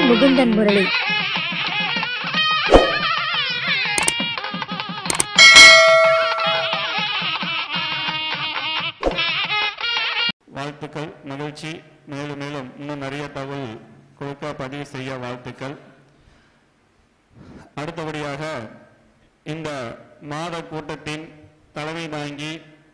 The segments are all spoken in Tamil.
முகுந்தன் முரளி வாழ்த்துக்கள் மகிழ்ச்சி மேலும் மேலும் இன்னும் நிறைய தகவல் கொடுக்க பதிவு செய்ய வாழ்த்துக்கள் அடுத்தபடியாக இந்த மாத கூட்டத்தின் தலைமை தாங்கி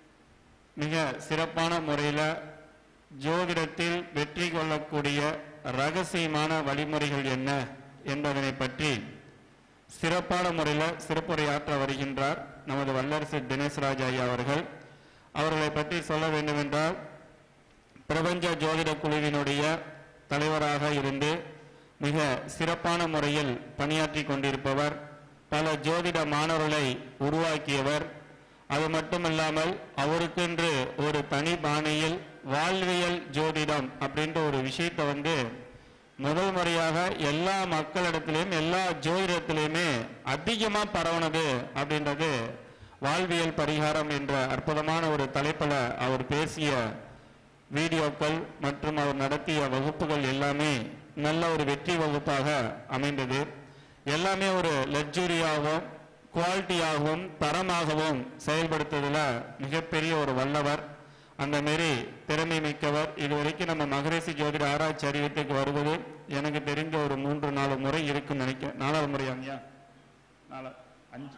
மிக சிறப்பான முறையில் ஜோதிடத்தில் வெற்றி கொள்ளக்கூடிய ரகசியமான வழிமுறைகள் என்ன என்பதனை பற்றி சிறப்பான முறையில் சிறப்புரையாற்ற வருகின்றார் நமது வல்லரசு தினேஷ்ராஜ் ஐயா அவர்கள் அவர்களை பற்றி சொல்ல வேண்டுமென்றால் பிரபஞ்ச ஜோதிட குழுவினுடைய தலைவராக இருந்து மிக சிறப்பான முறையில் பணியாற்றி கொண்டிருப்பவர் பல ஜோதிட மாணவர்களை உருவாக்கியவர் அது மட்டுமல்லாமல் அவருக்கென்று ஒரு தனி பாணியில் வாழ்வியல் ஜோதிடம் அப்படின்ற ஒரு விஷயத்தை வந்து முதல் முறையாக எல்லா மக்களிடத்திலையும் எல்லா ஜோதிடத்திலையுமே அதிகமாக பரவுனது அப்படின்றது வாழ்வியல் பரிகாரம் என்ற அற்புதமான ஒரு தலைப்பில் அவர் பேசிய வீடியோக்கள் மற்றும் அவர் நடத்திய வகுப்புகள் எல்லாமே நல்ல ஒரு வெற்றி வகுப்பாக அமைந்தது எல்லாமே ஒரு லக்ஸுரியாகவும் குவாலிட்டியாகவும் தரமாகவும் செயல்படுத்துவதில் மிகப்பெரிய ஒரு வல்லவர் அந்த மாரி திறமை மிக்கவர் இதுவரைக்கும் நம்ம மகரிஷி ஜோதிட ஆராய்ச்சி அறிவித்துக்கு வருவது எனக்கு தெரிஞ்ச ஒரு மூன்று நாலு முறை இருக்குன்னு நினைக்கிறேன் நாலாவது முறையாங்கய்யா நாலு அஞ்சு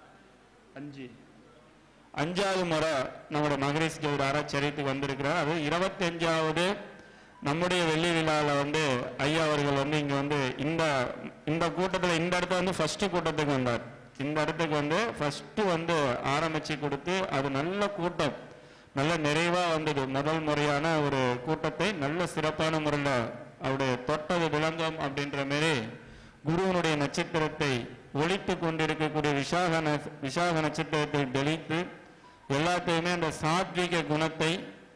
அஞ்சு அஞ்சாவது முறை நம்முடைய மகரிஷ் ஜோதிட ஆராய்ச்சி அறிவித்துக்கு வந்திருக்கிறார் அது இருபத்தஞ்சாவது நம்முடைய வெள்ளி விழாவில் வந்து ஐயா அவர்கள் வந்து இங்கே வந்து இந்த இந்த கூட்டத்தில் இந்த இடத்துல வந்து ஃபர்ஸ்ட் கூட்டத்துக்கு வந்தார் இந்த இடத்துக்கு வந்து ஃபர்ஸ்ட் வந்து ஆரம்பிச்சு கொடுத்து அது நல்ல கூட்டம் நல்ல நிறைவாக வந்தது முதல் முறையான ஒரு கூட்டத்தை நல்ல சிறப்பான முறையில் அவருடைய தொட்டது விளங்கம் அப்படின்ற மாரி குருவனுடைய நட்சத்திரத்தை ஒழித்து கொண்டிருக்கக்கூடிய விசாக ந- விசாக நட்சத்திரத்தை தெளித்து எல்லாத்தையுமே அந்த சாத்விக குணத்தை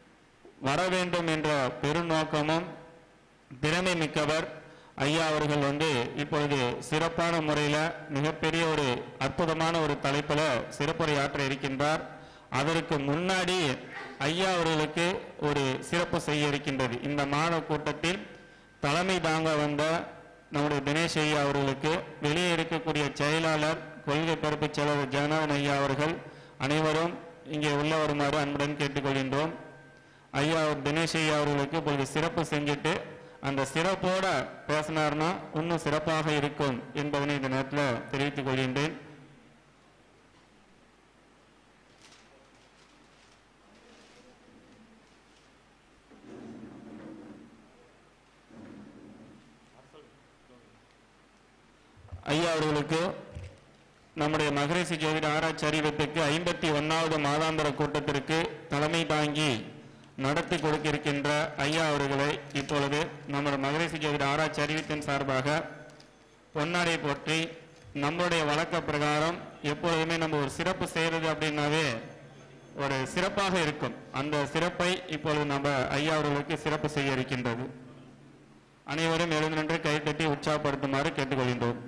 வர வேண்டும் என்ற பெருநோக்கமும் திறமை மிக்கவர் ஐயா அவர்கள் வந்து இப்பொழுது சிறப்பான முறையில் மிகப்பெரிய ஒரு அற்புதமான ஒரு தலைப்பில் சிறப்புரையாற்ற இருக்கின்றார் அதற்கு முன்னாடி ஐயா அவர்களுக்கு ஒரு சிறப்பு செய்ய இருக்கின்றது இந்த மாத கூட்டத்தில் தலைமை தாங்க வந்த நம்முடைய தினேஷ் ஐயா அவர்களுக்கு வெளியே இருக்கக்கூடிய செயலாளர் கொள்கை பரப்பு செயலாளர் ஜெகநாதன் ஐயா அவர்கள் அனைவரும் இங்கே உள்ள வருமாறு அன்புடன் கேட்டுக்கொள்கின்றோம் ஐயா தினேஷ் ஐயா அவர்களுக்கு இப்பொழுது சிறப்பு செஞ்சுட்டு அந்த சிறப்போட பேசினார்னா இன்னும் சிறப்பாக இருக்கும் என்பதனை இந்த நேரத்தில் தெரிவித்துக் கொள்கின்றேன் ஐயா அவர்களுக்கு நம்முடைய மகரிஷி ஜோதிட ஆராய்ச்சி அறிவிப்புக்கு ஐம்பத்தி ஒன்னாவது மாதாந்திர கூட்டத்திற்கு தலைமை தாங்கி நடத்தி கொடுக்க இருக்கின்ற ஐயா அவர்களை இப்பொழுது நம்முடைய மகரிஷி ஜோதிட ஆராய்ச்சி அறிவிப்பின் சார்பாக பொன்னாடை போற்றி நம்முடைய வழக்க பிரகாரம் எப்பொழுதுமே நம்ம ஒரு சிறப்பு செய்யறது அப்படின்னாவே ஒரு சிறப்பாக இருக்கும் அந்த சிறப்பை இப்பொழுது நம்ம ஐயா அவர்களுக்கு சிறப்பு செய்ய இருக்கின்றது அனைவரும் எழுந்து நின்று கைத்தட்டி உற்சாகப்படுத்துமாறு கேட்டுக்கொள்கின்றோம்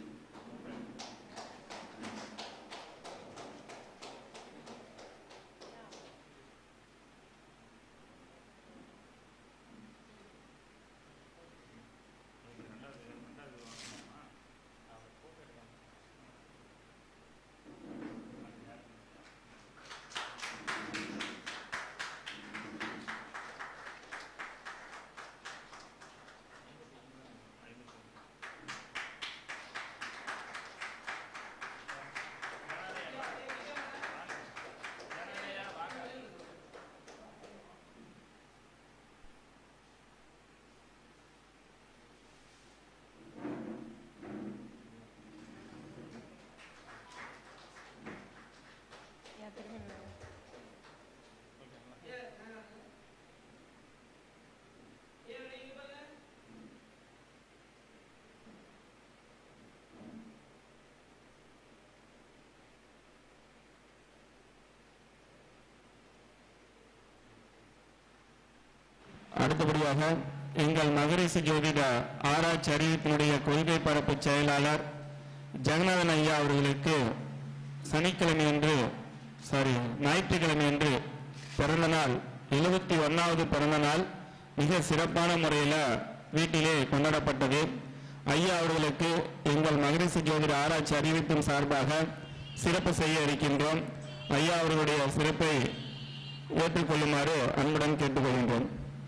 அடுத்தபடியாக எங்கள் மகரிஷி ஜோதிட ஆராய்ச்சி அறிவிப்பினுடைய கொள்கை பரப்பு செயலாளர் ஜெகநாதன் ஐயா அவர்களுக்கு சனிக்கிழமை அன்று சாரி ஞாயிற்றுக்கிழமை அன்று பிறந்த நாள் எழுபத்தி ஒன்னாவது பிறந்த நாள் மிக சிறப்பான முறையில் வீட்டிலே கொண்டாடப்பட்டது ஐயா அவர்களுக்கு எங்கள் மகரிஷி ஜோதிட ஆராய்ச்சி அறிவிப்பின் சார்பாக சிறப்பு செய்ய இருக்கின்றோம் ஐயா அவர்களுடைய சிறப்பை ஏற்றுக்கொள்ளுமாறு அன்புடன் கேட்டுக்கொள்கின்றோம்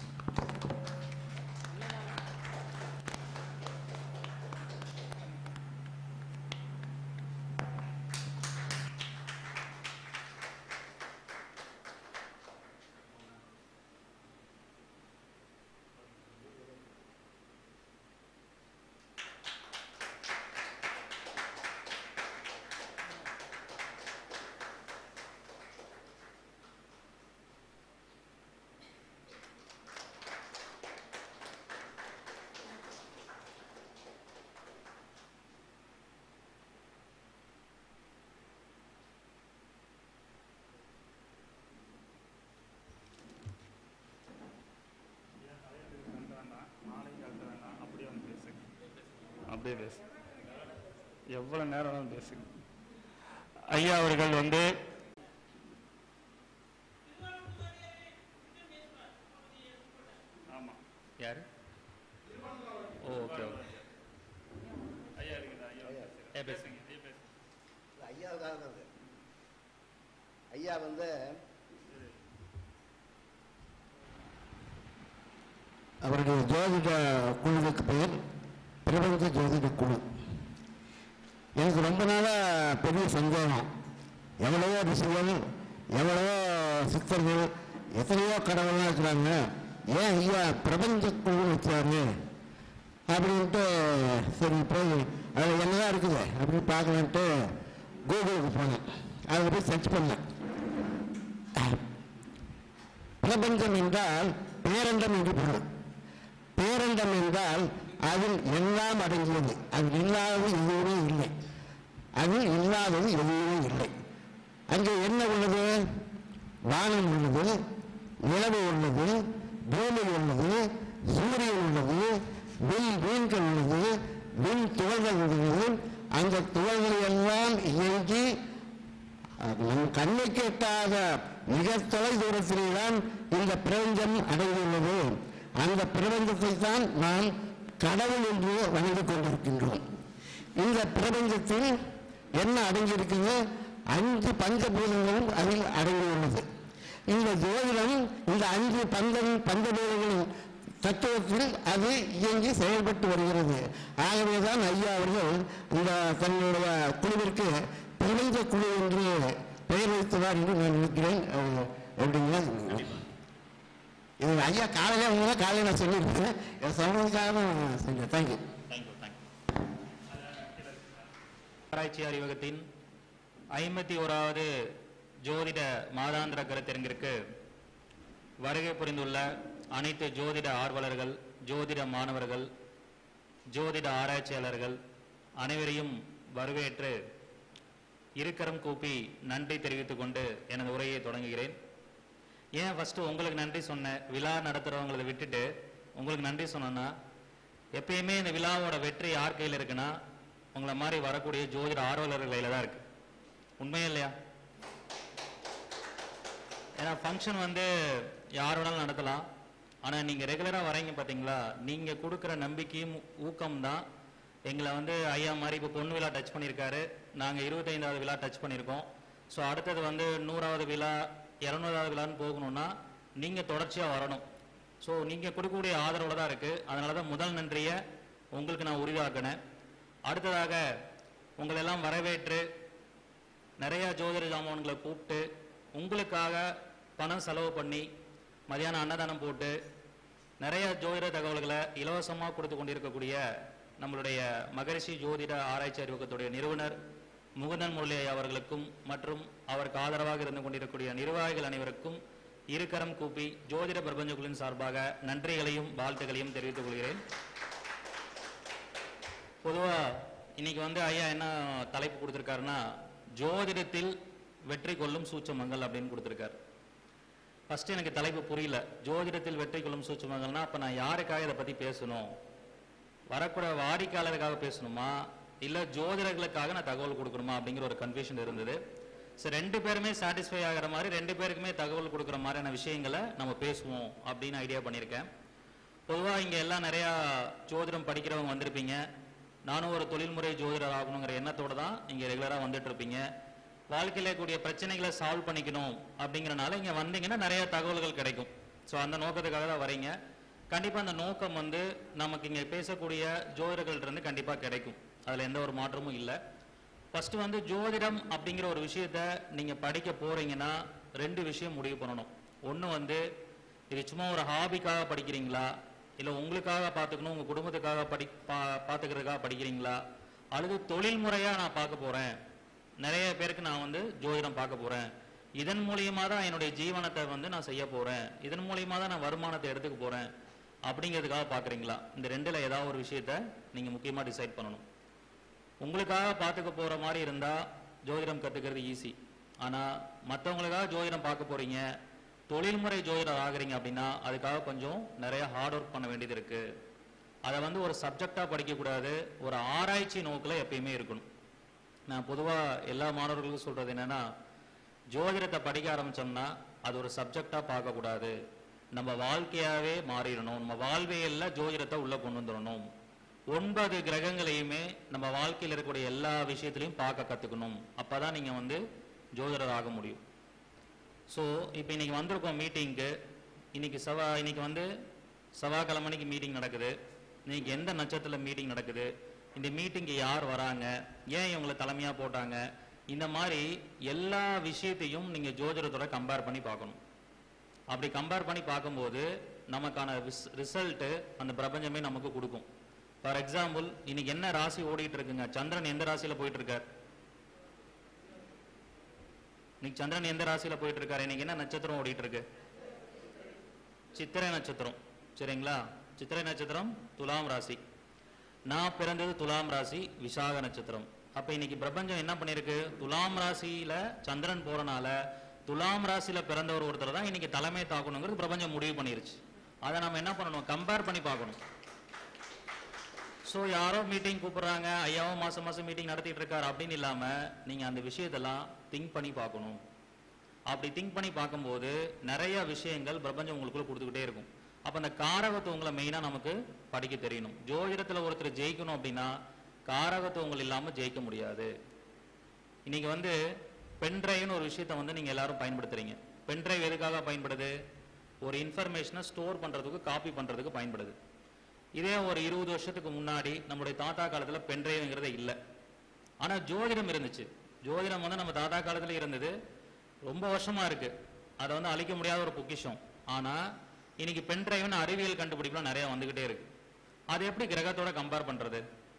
அப்படியே பேசு எவ்வளவு நேரம் வேணாலும் பேசுங்க ஐயா அவர்கள் வந்து ஆமா யாரு ஓ ஓகே ஓகே ஐயா இருக்குதா ஐயா ஏ பேசுங்க ஐயா பேசுங்க ஐயாவுக்காக தான் அது. ஐயா வந்து அவருடைய ஜோதிட குழுவுக்கு பெயர் பிரபஞ்ச ஜோதிட குழு எனக்கு ரொம்ப நாளாக பெரிய சந்தேகம் எவ்வளவோ ரிஷிகள் எவ்வளவோ சித்தர்கள் எத்தனையோ கடவுள்லாம் இருக்கிறாங்க ஏன் ஐயா பிரபஞ்ச குழு வச்சாரு அப்படின்ட்டு சரி போய் அதில் என்னதான் இருக்குது அப்படின்னு பார்க்கலான்ட்டு கூகுளுக்கு போனேன் அதில் போய் சர்ச் பண்ணேன் பிரபஞ்சம் என்றால் பேரண்டம் என்று பொருள் பேரண்டம் என்றால் அதில் எல்லாம் அடங்கியது அதில் இல்லாதது எதுவுமே இல்லை அதில் இல்லாதது எதுவுமே இல்லை அங்கே என்ன உள்ளது வானம் உள்ளது நிலவு உள்ளது பூமி உள்ளது சூரியன் உள்ளது வில் மீன்கள் உள்ளது விண் துகள்கள் உள்ளது அந்த துகள்கள் எல்லாம் இயங்கி நம் கண்ணுக்கு எட்டாத மிக தொலை தூரத்திலே தான் இந்த பிரபஞ்சம் அடங்கியுள்ளது அந்த பிரபஞ்சத்தை தான் நாம் கடவுள் என்று வணங்கி கொண்டிருக்கின்றோம் இந்த பிரபஞ்சத்தில் என்ன அடங்கியிருக்குது அஞ்சு பஞ்சபூதங்களும் அதில் அடங்கியுள்ளது இந்த ஜோதிடம் இந்த அஞ்சு பஞ்ச பஞ்சபூதங்களின் தத்துவத்தில் அது இயங்கி செயல்பட்டு வருகிறது ஆகவேதான் ஐயா அவர்கள் இந்த தன்னுடைய குழுவிற்கு பிரபஞ்ச குழு என்று பெயர் வைத்ததார் என்று நான் நினைக்கிறேன் அஹ் எப்படிங்க இது ஐயா காலையில வந்து காலையில் நான் சொல்லியிருக்கேன் இதை சொல்றதுக்காக தான் செஞ்சேன் தேங்க்யூ தேங்க்யூ தேங்க்யூ ஆராய்ச்சி அறிவகத்தின் ஐம்பத்தி ஓராவது ஜோதிட மாதாந்திர கருத்தரங்கிற்கு வருகை புரிந்துள்ள அனைத்து ஜோதிட ஆர்வலர்கள் ஜோதிட மாணவர்கள் ஜோதிட ஆராய்ச்சியாளர்கள் அனைவரையும் வரவேற்று இருக்கரம் கூப்பி நன்றி தெரிவித்துக் கொண்டு எனது உரையை தொடங்குகிறேன் ஏன் ஃபர்ஸ்ட் உங்களுக்கு நன்றி சொன்னேன் விழா நடத்துறவங்கள விட்டுட்டு உங்களுக்கு நன்றி சொன்னேன்னா எப்பயுமே இந்த விழாவோட வெற்றி யார் கையில் இருக்குன்னா உங்களை மாதிரி வரக்கூடிய ஜோதிட ஆர்வலர்கள் கையில் தான் இருக்கு உண்மையா இல்லையா ஏன்னா ஃபங்க்ஷன் வந்து யார் வேணாலும் நடத்தலாம் ஆனால் நீங்கள் ரெகுலராக வரீங்க பார்த்தீங்களா நீங்கள் கொடுக்குற நம்பிக்கையும் ஊக்கம் தான் எங்களை வந்து ஐயா மாதிரி இப்போ பொண்ணு விழா டச் பண்ணியிருக்காரு நாங்கள் இருபத்தைந்தாவது விழா டச் பண்ணியிருக்கோம் ஸோ அடுத்தது வந்து நூறாவது விழா இரநூறாவது விழான்னு போகணும்னா நீங்கள் தொடர்ச்சியாக வரணும் ஸோ நீங்கள் கொடுக்கக்கூடிய ஆதரவோட தான் இருக்குது அதனால தான் முதல் நன்றியை உங்களுக்கு நான் உரிதாக்கினேன் அடுத்ததாக உங்களை எல்லாம் வரவேற்று நிறைய ஜோதிட ஜாமான்களை கூப்பிட்டு உங்களுக்காக பணம் செலவு பண்ணி மதியானம் அன்னதானம் போட்டு நிறைய ஜோதிட தகவல்களை இலவசமாக கொடுத்து கொண்டிருக்கக்கூடிய நம்மளுடைய மகரிஷி ஜோதிட ஆராய்ச்சி அறிவகத்துடைய நிறுவனர் முகுந்தன் முரளி ஐயா அவர்களுக்கும் மற்றும் அவருக்கு ஆதரவாக இருந்து கொண்டிருக்கக்கூடிய நிர்வாகிகள் அனைவருக்கும் இருக்கரம் கூப்பி ஜோதிட பிரபஞ்ச குழுவின் சார்பாக நன்றிகளையும் வாழ்த்துக்களையும் தெரிவித்துக் கொள்கிறேன் பொதுவா இன்னைக்கு வந்து ஐயா என்ன தலைப்பு கொடுத்திருக்காருன்னா ஜோதிடத்தில் வெற்றி கொள்ளும் சூட்சமங்கள் அப்படின்னு கொடுத்திருக்காரு ஃபர்ஸ்ட் எனக்கு தலைப்பு புரியல ஜோதிடத்தில் வெற்றி கொள்ளும் சூட்சமங்கள்னா அப்ப நான் யாருக்காக இதை பத்தி பேசணும் வரக்கூட வாடிக்கையாளருக்காக பேசணுமா இல்ல ஜோதிடர்களுக்காக நான் தகவல் கொடுக்கணுமா அப்படிங்கிற ஒரு கன்ஃபியூஷன் இருந்தது ஸோ ரெண்டு பேருமே சாட்டிஸ்ஃபை ஆகிற மாதிரி ரெண்டு பேருக்குமே தகவல் கொடுக்குற மாதிரியான விஷயங்களை நம்ம பேசுவோம் அப்படின்னு ஐடியா பண்ணியிருக்கேன் பொதுவாக இங்கே எல்லாம் நிறையா ஜோதிடம் படிக்கிறவங்க வந்திருப்பீங்க நானும் ஒரு தொழில்முறை ஜோதிடர் ஆகணுங்கிற எண்ணத்தோட தான் இங்கே ரெகுலராக வந்துட்டு இருப்பீங்க வாழ்க்கையில கூடிய பிரச்சனைகளை சால்வ் பண்ணிக்கணும் அப்படிங்கறனால இங்கே வந்தீங்கன்னா நிறைய தகவல்கள் கிடைக்கும் ஸோ அந்த நோக்கத்துக்காக தான் வரீங்க கண்டிப்பாக அந்த நோக்கம் வந்து நமக்கு இங்கே பேசக்கூடிய ஜோதிடர்கள்ட்ட இருந்து கண்டிப்பாக கிடைக்கும் அதில் எந்த ஒரு மாற்றமும் இல்லை ஃபர்ஸ்ட் வந்து ஜோதிடம் அப்படிங்கிற ஒரு விஷயத்த நீங்க படிக்க போறீங்கன்னா ரெண்டு விஷயம் முடிவு பண்ணணும் ஒன்று வந்து இது சும்மா ஒரு ஹாபிக்காக படிக்கிறீங்களா இல்லை உங்களுக்காக பார்த்துக்கணும் உங்க குடும்பத்துக்காக படி பா பார்த்துக்கிறதுக்காக படிக்கிறீங்களா அல்லது தொழில் முறையா நான் பார்க்க போறேன் நிறைய பேருக்கு நான் வந்து ஜோதிடம் பார்க்க போறேன் இதன் மூலியமா தான் என்னுடைய ஜீவனத்தை வந்து நான் செய்ய போறேன் இதன் மூலியமா தான் நான் வருமானத்தை எடுத்துக்க போறேன் அப்படிங்கிறதுக்காக பார்க்குறீங்களா இந்த ரெண்டுல ஏதாவது ஒரு விஷயத்த நீங்க முக்கியமா டிசைட் பண்ணணும் உங்களுக்காக பார்த்துக்க போற மாதிரி இருந்தா ஜோதிடம் கத்துக்கிறது ஈஸி ஆனா மற்றவங்களுக்காக ஜோதிடம் பார்க்க போறீங்க தொழில்முறை ஜோதிடர் ஆகுறீங்க அப்படின்னா அதுக்காக கொஞ்சம் நிறைய ஹார்ட் ஒர்க் பண்ண வேண்டியது இருக்கு அதை வந்து ஒரு சப்ஜெக்டா படிக்கக்கூடாது ஒரு ஆராய்ச்சி நோக்கில் எப்பயுமே இருக்கணும் நான் பொதுவா எல்லா மாணவர்களுக்கும் சொல்றது என்னன்னா ஜோதிடத்தை படிக்க ஆரம்பிச்சோம்னா அது ஒரு சப்ஜெக்டா பார்க்கக்கூடாது நம்ம வாழ்க்கையாவே மாறிடணும் நம்ம வாழ்வியல்ல ஜோதிடத்தை உள்ள கொண்டு வந்துடணும் ஒன்பது கிரகங்களையுமே நம்ம வாழ்க்கையில் இருக்கக்கூடிய எல்லா விஷயத்திலையும் பார்க்க கத்துக்கணும் அப்பதான் நீங்க வந்து ஜோதிடர் ஆக முடியும் ஸோ இப்போ இன்னைக்கு வந்திருக்கோம் மீட்டிங்க்கு இன்னைக்கு செவ்வா இன்னைக்கு வந்து செவ்வாய்க்கிழமைக்கு மீட்டிங் நடக்குது இன்னைக்கு எந்த நட்சத்திரத்தில் மீட்டிங் நடக்குது இந்த மீட்டிங்க்கு யார் வராங்க ஏன் இவங்களை தலைமையா போட்டாங்க இந்த மாதிரி எல்லா விஷயத்தையும் நீங்க ஜோதிடத்தோட கம்பேர் பண்ணி பார்க்கணும் அப்படி கம்பேர் பண்ணி பார்க்கும்போது நமக்கான ரிசல்ட் அந்த பிரபஞ்சமே நமக்கு கொடுக்கும் ஃபார் எக்ஸாம்பிள் இன்னைக்கு என்ன ராசி ஓடிட்டு இருக்குங்க சந்திரன் எந்த ராசியில போயிட்டு இருக்கார் இன்னைக்கு சந்திரன் எந்த ராசியில போயிட்டு இருக்காரு இன்னைக்கு என்ன நட்சத்திரம் ஓடிட்டு இருக்கு சித்திரை நட்சத்திரம் சரிங்களா சித்திரை நட்சத்திரம் துலாம் ராசி நான் பிறந்தது துலாம் ராசி விசாக நட்சத்திரம் அப்ப இன்னைக்கு பிரபஞ்சம் என்ன பண்ணிருக்கு துலாம் ராசியில சந்திரன் போறனால துலாம் ராசியில பிறந்தவர் ஒருத்தர் தான் இன்னைக்கு தலைமை தாக்கணுங்கிறது பிரபஞ்சம் முடிவு பண்ணிருச்சு அதை நம்ம என்ன பண்ணணும் கம்பேர் பண்ணி பார்க்கணும் ஸோ யாரோ மீட்டிங் கூப்பிடுறாங்க ஐயாவும் மாசம் மாசம் மீட்டிங் நடத்திட்டு இருக்காரு அப்படின்னு இல்லாம நீங்க அந்த விஷயத்தெல்லாம் திங்க் பண்ணி பார்க்கணும் அப்படி திங்க் பண்ணி பார்க்கும்போது நிறைய விஷயங்கள் பிரபஞ்சம் உங்களுக்குள்ள கொடுத்துக்கிட்டே இருக்கும் அப்ப அந்த காரகத்துவங்களை மெயினா நமக்கு படிக்க தெரியணும் ஜோதிடத்துல ஒருத்தர் ஜெயிக்கணும் அப்படின்னா காரகத்துவங்கள் இல்லாம ஜெயிக்க முடியாது இன்னைக்கு வந்து பென்ட்ரைவ்னு ஒரு விஷயத்த வந்து நீங்க எல்லாரும் பயன்படுத்துறீங்க பென்ட்ரைவ் எதுக்காக பயன்படுது ஒரு இன்ஃபர்மேஷனை ஸ்டோர் பண்றதுக்கு காப்பி பண்றதுக்கு பயன்படுது இதே ஒரு இருபது வருஷத்துக்கு முன்னாடி நம்மளுடைய தாத்தா காலத்துல பென்ட்ரைவ்ங்கிறதே இல்லை ஆனா ஜோதிடம் இருந்துச்சு ஜோதிடம் வந்து நம்ம தாத்தா காலத்துல இருந்தது ரொம்ப வருஷமா இருக்கு அதை வந்து அழிக்க முடியாத ஒரு பொக்கிஷம் ஆனா இன்னைக்கு பென்ட்ரைவ்னு அறிவியல் கண்டுபிடிப்புலாம் நிறைய வந்துகிட்டே இருக்கு அது எப்படி கிரகத்தோட கம்பேர் பண்றது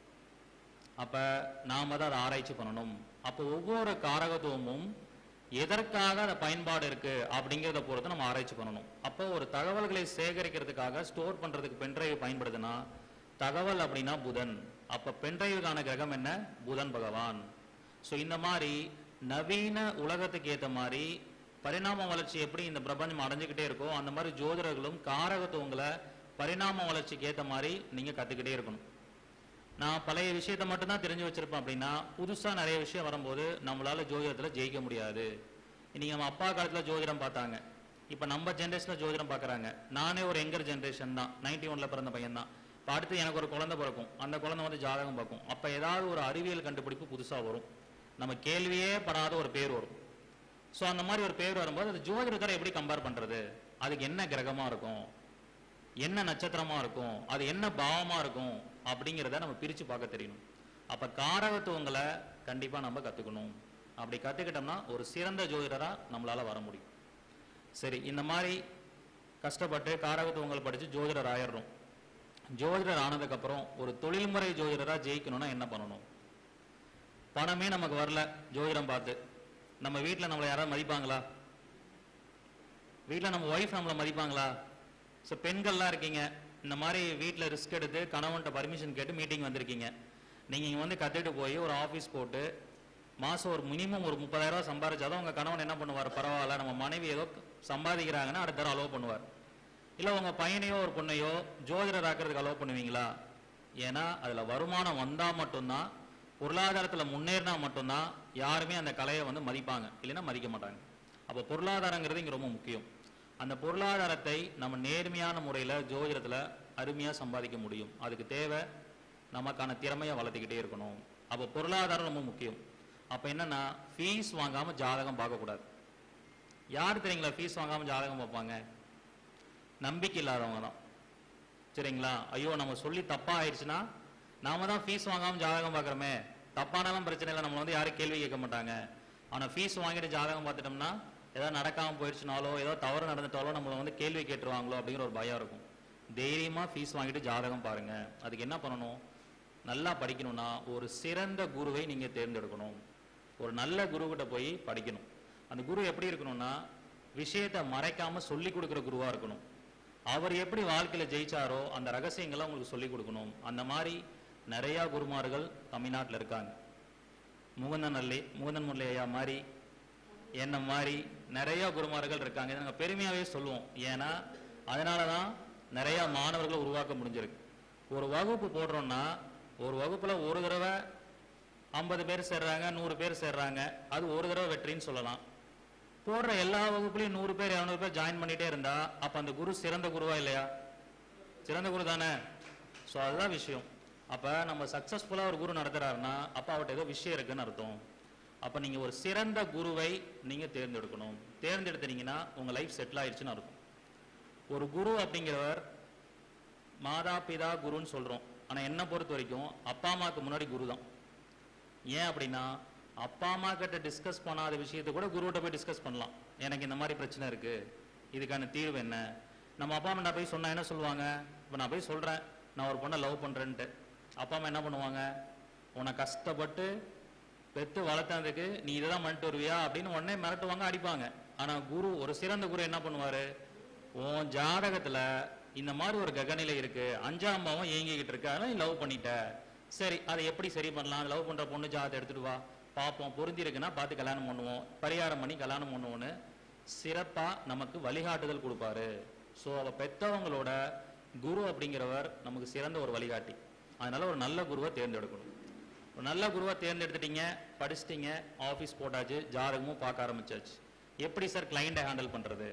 அப்ப நாம தான் அதை ஆராய்ச்சி பண்ணணும் அப்போ ஒவ்வொரு காரகத்துவமும் எதற்காக அந்த பயன்பாடு இருக்கு அப்படிங்கிறத பொறுத்து நம்ம ஆராய்ச்சி பண்ணணும் அப்போ ஒரு தகவல்களை சேகரிக்கிறதுக்காக ஸ்டோர் பண்றதுக்கு பென்ட்ரைவ் பயன்படுதுன்னா தகவல் அப்படின்னா புதன் அப்ப பென்ட்ரைவுக்கான கிரகம் என்ன புதன் பகவான் ஸோ இந்த மாதிரி நவீன உலகத்துக்கு ஏத்த மாதிரி பரிணாம வளர்ச்சி எப்படி இந்த பிரபஞ்சம் அடைஞ்சுக்கிட்டே இருக்கோ அந்த மாதிரி ஜோதிடர்களும் காரகத்துவங்களை பரிணாம வளர்ச்சிக்கு ஏத்த மாதிரி நீங்க கத்துக்கிட்டே இருக்கணும் நான் பழைய விஷயத்த மட்டும் தான் தெரிஞ்சு வச்சிருப்பேன் அப்படின்னா புதுசா நிறைய விஷயம் வரும்போது நம்மளால ஜோதிடத்துல ஜெயிக்க முடியாது இன்னைக்கு நம்ம அப்பா காலத்துல ஜோதிடம் பார்த்தாங்க இப்ப நம்ம ஜென்ரேஷன்ல ஜோதிடம் பார்க்கறாங்க நானே ஒரு எங்கர் ஜென்ரேஷன் தான் நைன்டி ஒன்ல பிறந்த பையன் தான் இப்ப அடுத்து எனக்கு ஒரு குழந்தை பிறக்கும் அந்த குழந்தை வந்து ஜாதகம் பார்க்கும் அப்ப ஏதாவது ஒரு அறிவியல் கண்டுபிடிப்பு புதுசா வரும் நம்ம கேள்வியே படாத ஒரு பேர் வரும் ஸோ அந்த மாதிரி ஒரு பேர் வரும்போது அது ஜோதிடத்தோட எப்படி கம்பேர் பண்றது அதுக்கு என்ன கிரகமா இருக்கும் என்ன நட்சத்திரமா இருக்கும் அது என்ன பாவமா இருக்கும் அப்படிங்கிறத நம்ம பிரிச்சு பார்க்க தெரியணும் அப்ப காரகத்துவங்களை கண்டிப்பா நம்ம கத்துக்கணும் அப்படி கத்துக்கிட்டோம்னா ஒரு சிறந்த ஜோதிடரா நம்மளால வர முடியும் சரி இந்த மாதிரி கஷ்டப்பட்டு காரகத்துவங்கள் படிச்சு ஜோதிடர் ஆயிடுறோம் ஜோதிடர் ஆனதுக்கு அப்புறம் ஒரு தொழில்முறை ஜோதிடரா ஜெயிக்கணும்னா என்ன பண்ணணும் பணமே நமக்கு வரல ஜோதிடம் பார்த்து நம்ம வீட்டில் நம்மளை யாராவது மதிப்பாங்களா வீட்டில் நம்ம ஒய்ஃப் நம்மளை மதிப்பாங்களா ஸோ பெண்கள்லாம் இருக்கீங்க இந்த மாதிரி வீட்டில் ரிஸ்க் எடுத்து கணவன்கிட்ட பர்மிஷன் கேட்டு மீட்டிங் வந்திருக்கீங்க நீங்கள் இங்கே வந்து கற்றுட்டு போய் ஒரு ஆஃபீஸ் போட்டு மாதம் ஒரு மினிமம் ஒரு முப்பதாயிரம் ரூபாய் சம்பாதிச்சாதான் உங்கள் கணவன் என்ன பண்ணுவார் பரவாயில்ல நம்ம மனைவி ஏதோ சம்பாதிக்கிறாங்கன்னா அடுத்த தடவை அலோவ் பண்ணுவார் இல்லை உங்கள் பையனையோ ஒரு பொண்ணையோ ஜோதிடர் ஆக்கிறதுக்கு அலோவ் பண்ணுவீங்களா ஏன்னா அதில் வருமானம் வந்தால் மட்டும்தான் பொருளாதாரத்தில் முன்னேறினா மட்டும்தான் யாருமே அந்த கலையை வந்து மதிப்பாங்க இல்லைன்னா மதிக்க மாட்டாங்க அப்போ பொருளாதாரங்கிறது இங்கே ரொம்ப முக்கியம் அந்த பொருளாதாரத்தை நம்ம நேர்மையான முறையில் ஜோதிடத்தில் அருமையாக சம்பாதிக்க முடியும் அதுக்கு தேவை நமக்கான திறமையை வளர்த்துக்கிட்டே இருக்கணும் அப்போ பொருளாதாரம் ரொம்ப முக்கியம் அப்போ என்னன்னா ஃபீஸ் வாங்காம ஜாதகம் பார்க்கக்கூடாது யார் தெரியுங்களா ஃபீஸ் வாங்காம ஜாதகம் பார்ப்பாங்க நம்பிக்கை இல்லாதவங்க தான் சரிங்களா ஐயோ நம்ம சொல்லி தப்பா ஆயிடுச்சுன்னா நாம தான் ஃபீஸ் வாங்காம ஜாதகம் பார்க்குறோமே தப்பானாலும் பிரச்சனை இல்லை நம்ம வந்து யாரும் கேள்வி கேட்க மாட்டாங்க ஆனா ஃபீஸ் வாங்கிட்டு ஜாதகம் பார்த்துட்டோம்னா ஏதாவது நடக்காம போயிடுச்சுனாலோ ஏதோ தவறு நடந்துட்டாலோ நம்மளை வந்து கேள்வி கேட்டுருவாங்களோ அப்படிங்கிற ஒரு பயம் இருக்கும் தைரியமா ஃபீஸ் வாங்கிட்டு ஜாதகம் பாருங்க அதுக்கு என்ன பண்ணணும் நல்லா படிக்கணும்னா ஒரு சிறந்த குருவை நீங்க தேர்ந்தெடுக்கணும் ஒரு நல்ல குருகிட்ட போய் படிக்கணும் அந்த குரு எப்படி இருக்கணும்னா விஷயத்தை மறைக்காம சொல்லி கொடுக்குற குருவா இருக்கணும் அவர் எப்படி வாழ்க்கையில ஜெயிச்சாரோ அந்த ரகசியங்களை உங்களுக்கு சொல்லி கொடுக்கணும் அந்த மாதிரி நிறைய குருமார்கள் தமிழ்நாட்டில் இருக்காங்க முகுந்தன் அல்லி முகுந்தன் முல்லை ஐயா மாதிரி என்ன மாதிரி நிறைய குருமார்கள் இருக்காங்க இதை நாங்கள் பெருமையாவே சொல்லுவோம் ஏன்னா அதனால தான் நிறைய மாணவர்களை உருவாக்க முடிஞ்சிருக்கு ஒரு வகுப்பு போடுறோம்னா ஒரு வகுப்புல ஒரு தடவை ஐம்பது பேர் சேர்றாங்க நூறு பேர் சேர்றாங்க அது ஒரு தடவை வெற்றின்னு சொல்லலாம் போடுற எல்லா வகுப்புலையும் நூறு பேர் இரநூறு பேர் ஜாயின் பண்ணிட்டே இருந்தா அப்ப அந்த குரு சிறந்த குருவா இல்லையா சிறந்த குரு தானே ஸோ அதுதான் விஷயம் அப்ப நம்ம சக்சஸ்ஃபுல்லா ஒரு குரு நடத்துறாருன்னா அப்ப அவர்கிட்ட ஏதோ விஷயம் இருக்குன்னு அர்த்தம் அப்ப நீங்க ஒரு சிறந்த குருவை நீங்க தேர்ந்தெடுக்கணும் தேர்ந்தெடுத்தீங்கன்னா உங்க லைஃப் செட்டில் ஆயிடுச்சுன்னு அர்த்தம் ஒரு குரு அப்படிங்கிறவர் மாதா பிதா குருன்னு சொல்றோம் ஆனா என்ன பொறுத்த வரைக்கும் அப்பா அம்மாவுக்கு முன்னாடி குரு தான் ஏன் அப்படின்னா அப்பா அம்மா கிட்ட டிஸ்கஸ் பண்ணாத விஷயத்தை கூட குருகிட்ட போய் டிஸ்கஸ் பண்ணலாம் எனக்கு இந்த மாதிரி பிரச்சனை இருக்கு இதுக்கான தீர்வு என்ன நம்ம அப்பா அம்மா போய் சொன்னா என்ன சொல்லுவாங்க இப்போ நான் போய் சொல்றேன் நான் ஒரு பொண்ணை லவ் பண்றேன்ட்டு அப்பா அம்மா என்ன பண்ணுவாங்க உன்னை கஷ்டப்பட்டு பெத்து வளர்த்ததுக்கு நீ இதெல்லாம் பண்ணிட்டு வருவியா அப்படின்னு உடனே மிரட்டுவாங்க அடிப்பாங்க ஆனா குரு ஒரு சிறந்த குரு என்ன பண்ணுவாரு உன் ஜாதகத்துல இந்த மாதிரி ஒரு ககநிலை இருக்கு அஞ்சாம் பாவம் இயங்கிக்கிட்டு இருக்கு அதனால நீ லவ் பண்ணிட்ட சரி அதை எப்படி சரி பண்ணலாம் லவ் பண்ற பொண்ணு ஜாதகத்தை எடுத்துட்டு வா பார்ப்போம் பொருந்தி இருக்குன்னா பார்த்து கல்யாணம் பண்ணுவோம் பரிகாரம் பண்ணி கல்யாணம் பண்ணுவோம்னு சிறப்பா நமக்கு வழிகாட்டுதல் கொடுப்பாரு ஸோ அவ பெத்தவங்களோட குரு அப்படிங்கிறவர் நமக்கு சிறந்த ஒரு வழிகாட்டி அதனால ஒரு நல்ல குருவை தேர்ந்தெடுக்கணும் ஒரு நல்ல குருவை தேர்ந்தெடுத்துட்டீங்க படிச்சிட்டீங்க ஆஃபீஸ் போட்டாச்சு ஜாதகமும் பார்க்க ஆரம்பிச்சாச்சு எப்படி சார் கிளைண்ட்டை ஹேண்டில் பண்றது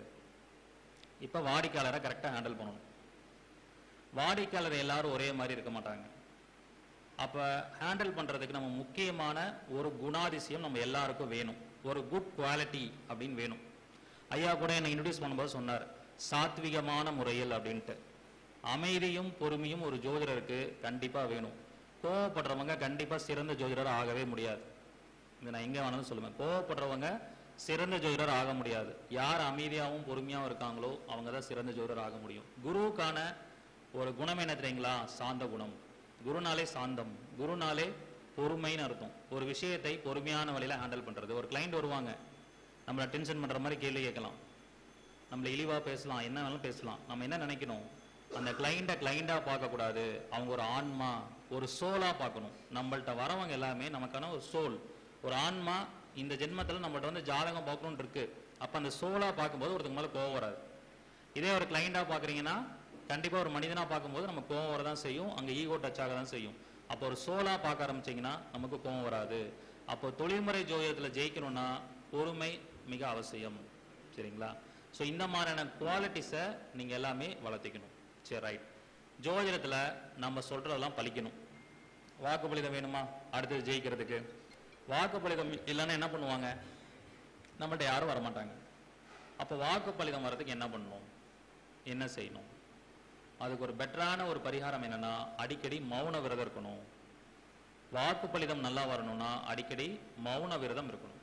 இப்போ வாடிக்கையாளரை கரெக்டாக ஹேண்டில் பண்ணணும் வாடிக்கையாளர் எல்லாரும் ஒரே மாதிரி இருக்க மாட்டாங்க அப்ப ஹேண்டில் பண்றதுக்கு நம்ம முக்கியமான ஒரு குணாதிசயம் நம்ம எல்லாருக்கும் வேணும் ஒரு குட் குவாலிட்டி அப்படின்னு வேணும் ஐயா கூட என்னை இன்ட்ரடியூஸ் பண்ணும்போது சொன்னார் சாத்விகமான முறையில் அப்படின்ட்டு அமைதியும் பொறுமையும் ஒரு ஜோதிடருக்கு கண்டிப்பா வேணும் கோவப்படுறவங்க கண்டிப்பா சிறந்த ஜோதிடர் ஆகவே முடியாது இது நான் எங்க வேணாலும் சொல்லுவேன் கோவப்படுறவங்க சிறந்த ஜோதிடர் ஆக முடியாது யார் அமைதியாகவும் பொறுமையாகவும் இருக்காங்களோ அவங்க தான் சிறந்த ஜோதிடர் ஆக முடியும் குருவுக்கான ஒரு குணம் என்ன தெரியுங்களா சாந்த குணம் குருனாலே சாந்தம் குருனாலே பொறுமைன்னு அர்த்தம் ஒரு விஷயத்தை பொறுமையான வழியில ஹேண்டில் பண்றது ஒரு கிளைண்ட் வருவாங்க நம்மளை டென்ஷன் பண்ற மாதிரி கேள்வி கேட்கலாம் நம்மள இழிவா பேசலாம் என்ன வேணாலும் பேசலாம் நம்ம என்ன நினைக்கணும் அந்த கிளைண்ட்டை கிளைண்டா பார்க்க கூடாது அவங்க ஒரு ஆன்மா ஒரு சோலா பார்க்கணும் நம்மள்ட்ட வரவங்க எல்லாமே நமக்கான ஒரு சோல் ஒரு ஆன்மா இந்த ஜென்மத்துல நம்மள்ட்ட வந்து ஜாதகம் பார்க்கணும்னு இருக்கு அப்ப அந்த சோலா பார்க்கும்போது ஒருத்தங்க மேல கோவம் வராது இதே ஒரு கிளைண்டா பாக்குறீங்கன்னா கண்டிப்பா ஒரு மனிதனா பார்க்கும்போது நம்ம கோவம் வரதான் செய்யும் அங்க ஈகோ டச் ஆக தான் செய்யும் அப்போ ஒரு சோலா பார்க்க ஆரம்பிச்சீங்கன்னா நமக்கு கோவம் வராது அப்போ தொழில்முறை ஜோதிடத்துல ஜெயிக்கணும்னா பொறுமை மிக அவசியம் சரிங்களா ஸோ இந்த மாதிரியான குவாலிட்டிஸை நீங்க எல்லாமே வளர்த்திக்கணும் சரி ரைட் ஜோதிடத்துல நம்ம சொல்றதெல்லாம் பலிக்கணும் வாக்குப்பளிதம் வேணுமா அடுத்தது ஜெயிக்கிறதுக்கு வாக்குப்பளிதம் இல்லைன்னா என்ன பண்ணுவாங்க நம்மள்ட்ட யாரும் வரமாட்டாங்க அப்போ வாக்குப்பளிதம் வர்றதுக்கு என்ன பண்ணணும் என்ன செய்யணும் அதுக்கு ஒரு பெட்டரான ஒரு பரிகாரம் என்னன்னா அடிக்கடி மௌன விரதம் இருக்கணும் வாக்குப்பளிதம் நல்லா வரணும்னா அடிக்கடி மௌன விரதம் இருக்கணும்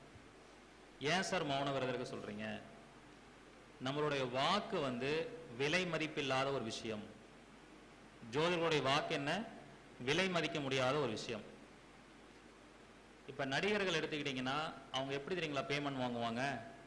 ஏன் சார் மௌன விரதம் இருக்க சொல்றீங்க நம்மளுடைய வாக்கு வந்து விலை மதிப்பில்லாத ஒரு விஷயம் ஜோதிடர்களுடைய வாக்கு என்ன விலை மதிக்க முடியாத ஒரு விஷயம் இப்ப நடிகர்கள் எடுத்துக்கிட்டீங்கன்னா அவங்க எப்படி தெரியுங்களா பேமெண்ட் வாங்குவாங்க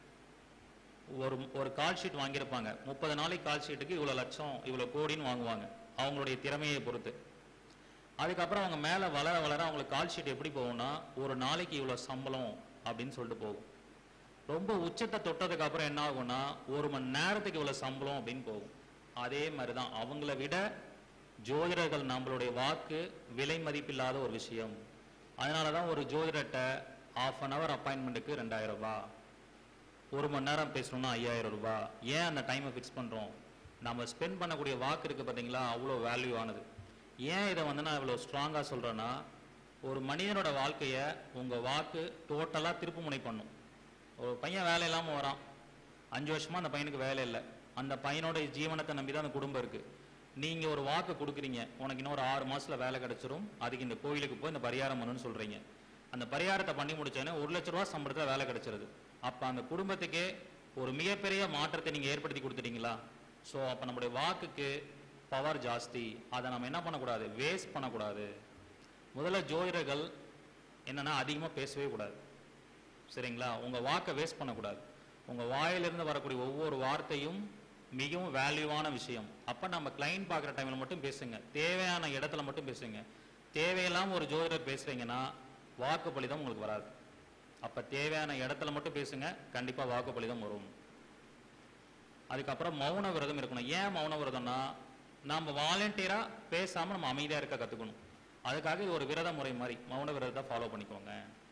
ஒரு ஒரு கால் ஷீட் வாங்கியிருப்பாங்க முப்பது நாளைக்கு கால் ஷீட்டுக்கு இவ்வளவு லட்சம் இவ்வளவு கோடின்னு வாங்குவாங்க அவங்களுடைய திறமையை பொறுத்து அதுக்கப்புறம் அவங்க மேல வளர வளர அவங்களுக்கு கால் ஷீட் எப்படி போகும்னா ஒரு நாளைக்கு இவ்வளவு சம்பளம் அப்படின்னு சொல்லிட்டு போகும் ரொம்ப உச்சத்தை தொட்டதுக்கு அப்புறம் என்ன ஆகும்னா ஒரு மணி நேரத்துக்கு இவ்வளவு சம்பளம் அப்படின்னு போகும் அதே மாதிரிதான் அவங்கள விட ஜோதிடர்கள் நம்மளுடைய வாக்கு விலை மதிப்பில்லாத ஒரு விஷயம் அதனாலதான் ஒரு ஜோதிடர்கிட்ட half அன் hour அப்பாயின்மெண்ட்டுக்கு ரெண்டாயிரம் ரூபாய் ஒரு மணி நேரம் பேசணும்னா ஐயாயிரம் ரூபாய் ஏன் அந்த டைமை ஃபிக்ஸ் பண்றோம் நம்ம ஸ்பெண்ட் பண்ணக்கூடிய வாக்கு இருக்கு பாத்தீங்களா அவ்வளோ வேல்யூ ஆனது ஏன் இதை வந்து நான் இவ்வளோ ஸ்ட்ராங்காக சொல்கிறேன்னா ஒரு மனிதனோட வாழ்க்கையை உங்கள் வாக்கு டோட்டலாக திருப்பு முனை பண்ணும் ஒரு பையன் வேலை இல்லாமல் வரான் அஞ்சு வருஷமா அந்த பையனுக்கு வேலை இல்லை அந்த பையனோட ஜீவனத்தை நம்பி தான் அந்த குடும்பம் இருக்கு நீங்க ஒரு வாக்கு கொடுக்குறீங்க உனக்கு இன்னும் ஒரு ஆறு மாசத்துல வேலை கிடைச்சிரும் அதுக்கு இந்த கோயிலுக்கு போய் இந்த பரிகாரம் பண்ணுன்னு சொல்றீங்க அந்த பரிகாரத்தை பண்ணி முடிச்சோன்னே ஒரு லட்ச ரூபா சம்பளத்துல வேலை கிடைச்சிருது அப்ப அந்த குடும்பத்துக்கே ஒரு மிகப்பெரிய மாற்றத்தை நீங்க ஏற்படுத்தி கொடுத்துட்டீங்களா ஸோ அப்ப நம்முடைய வாக்குக்கு பவர் ஜாஸ்தி அதை நம்ம என்ன பண்ணக்கூடாது வேஸ்ட் பண்ணக்கூடாது முதல்ல ஜோதிடர்கள் என்னன்னா அதிகமா பேசவே கூடாது சரிங்களா உங்க வாக்கை வேஸ்ட் பண்ணக்கூடாது உங்க வாயிலிருந்து வரக்கூடிய ஒவ்வொரு வார்த்தையும் மிகவும் வேல்யூவான விஷயம் அப்ப நம்ம கிளைண்ட் பார்க்குற டைம்ல மட்டும் பேசுங்க தேவையான இடத்துல மட்டும் பேசுங்க தேவையில்லாம ஒரு ஜோதிடர் பேசுறீங்கன்னா வாக்கு பலிதம் உங்களுக்கு வராது அப்ப தேவையான இடத்துல மட்டும் பேசுங்க கண்டிப்பா வாக்கு பலிதம் வரும் அதுக்கப்புறம் மௌன விரதம் இருக்கணும் ஏன் மௌன விரதம்னா நம்ம வாலண்டியரா பேசாம நம்ம அமைதியா இருக்க கத்துக்கணும் அதுக்காக இது ஒரு விரத முறை மாதிரி மௌன விரதத்தை ஃபாலோ பண்ணிக்கோங்க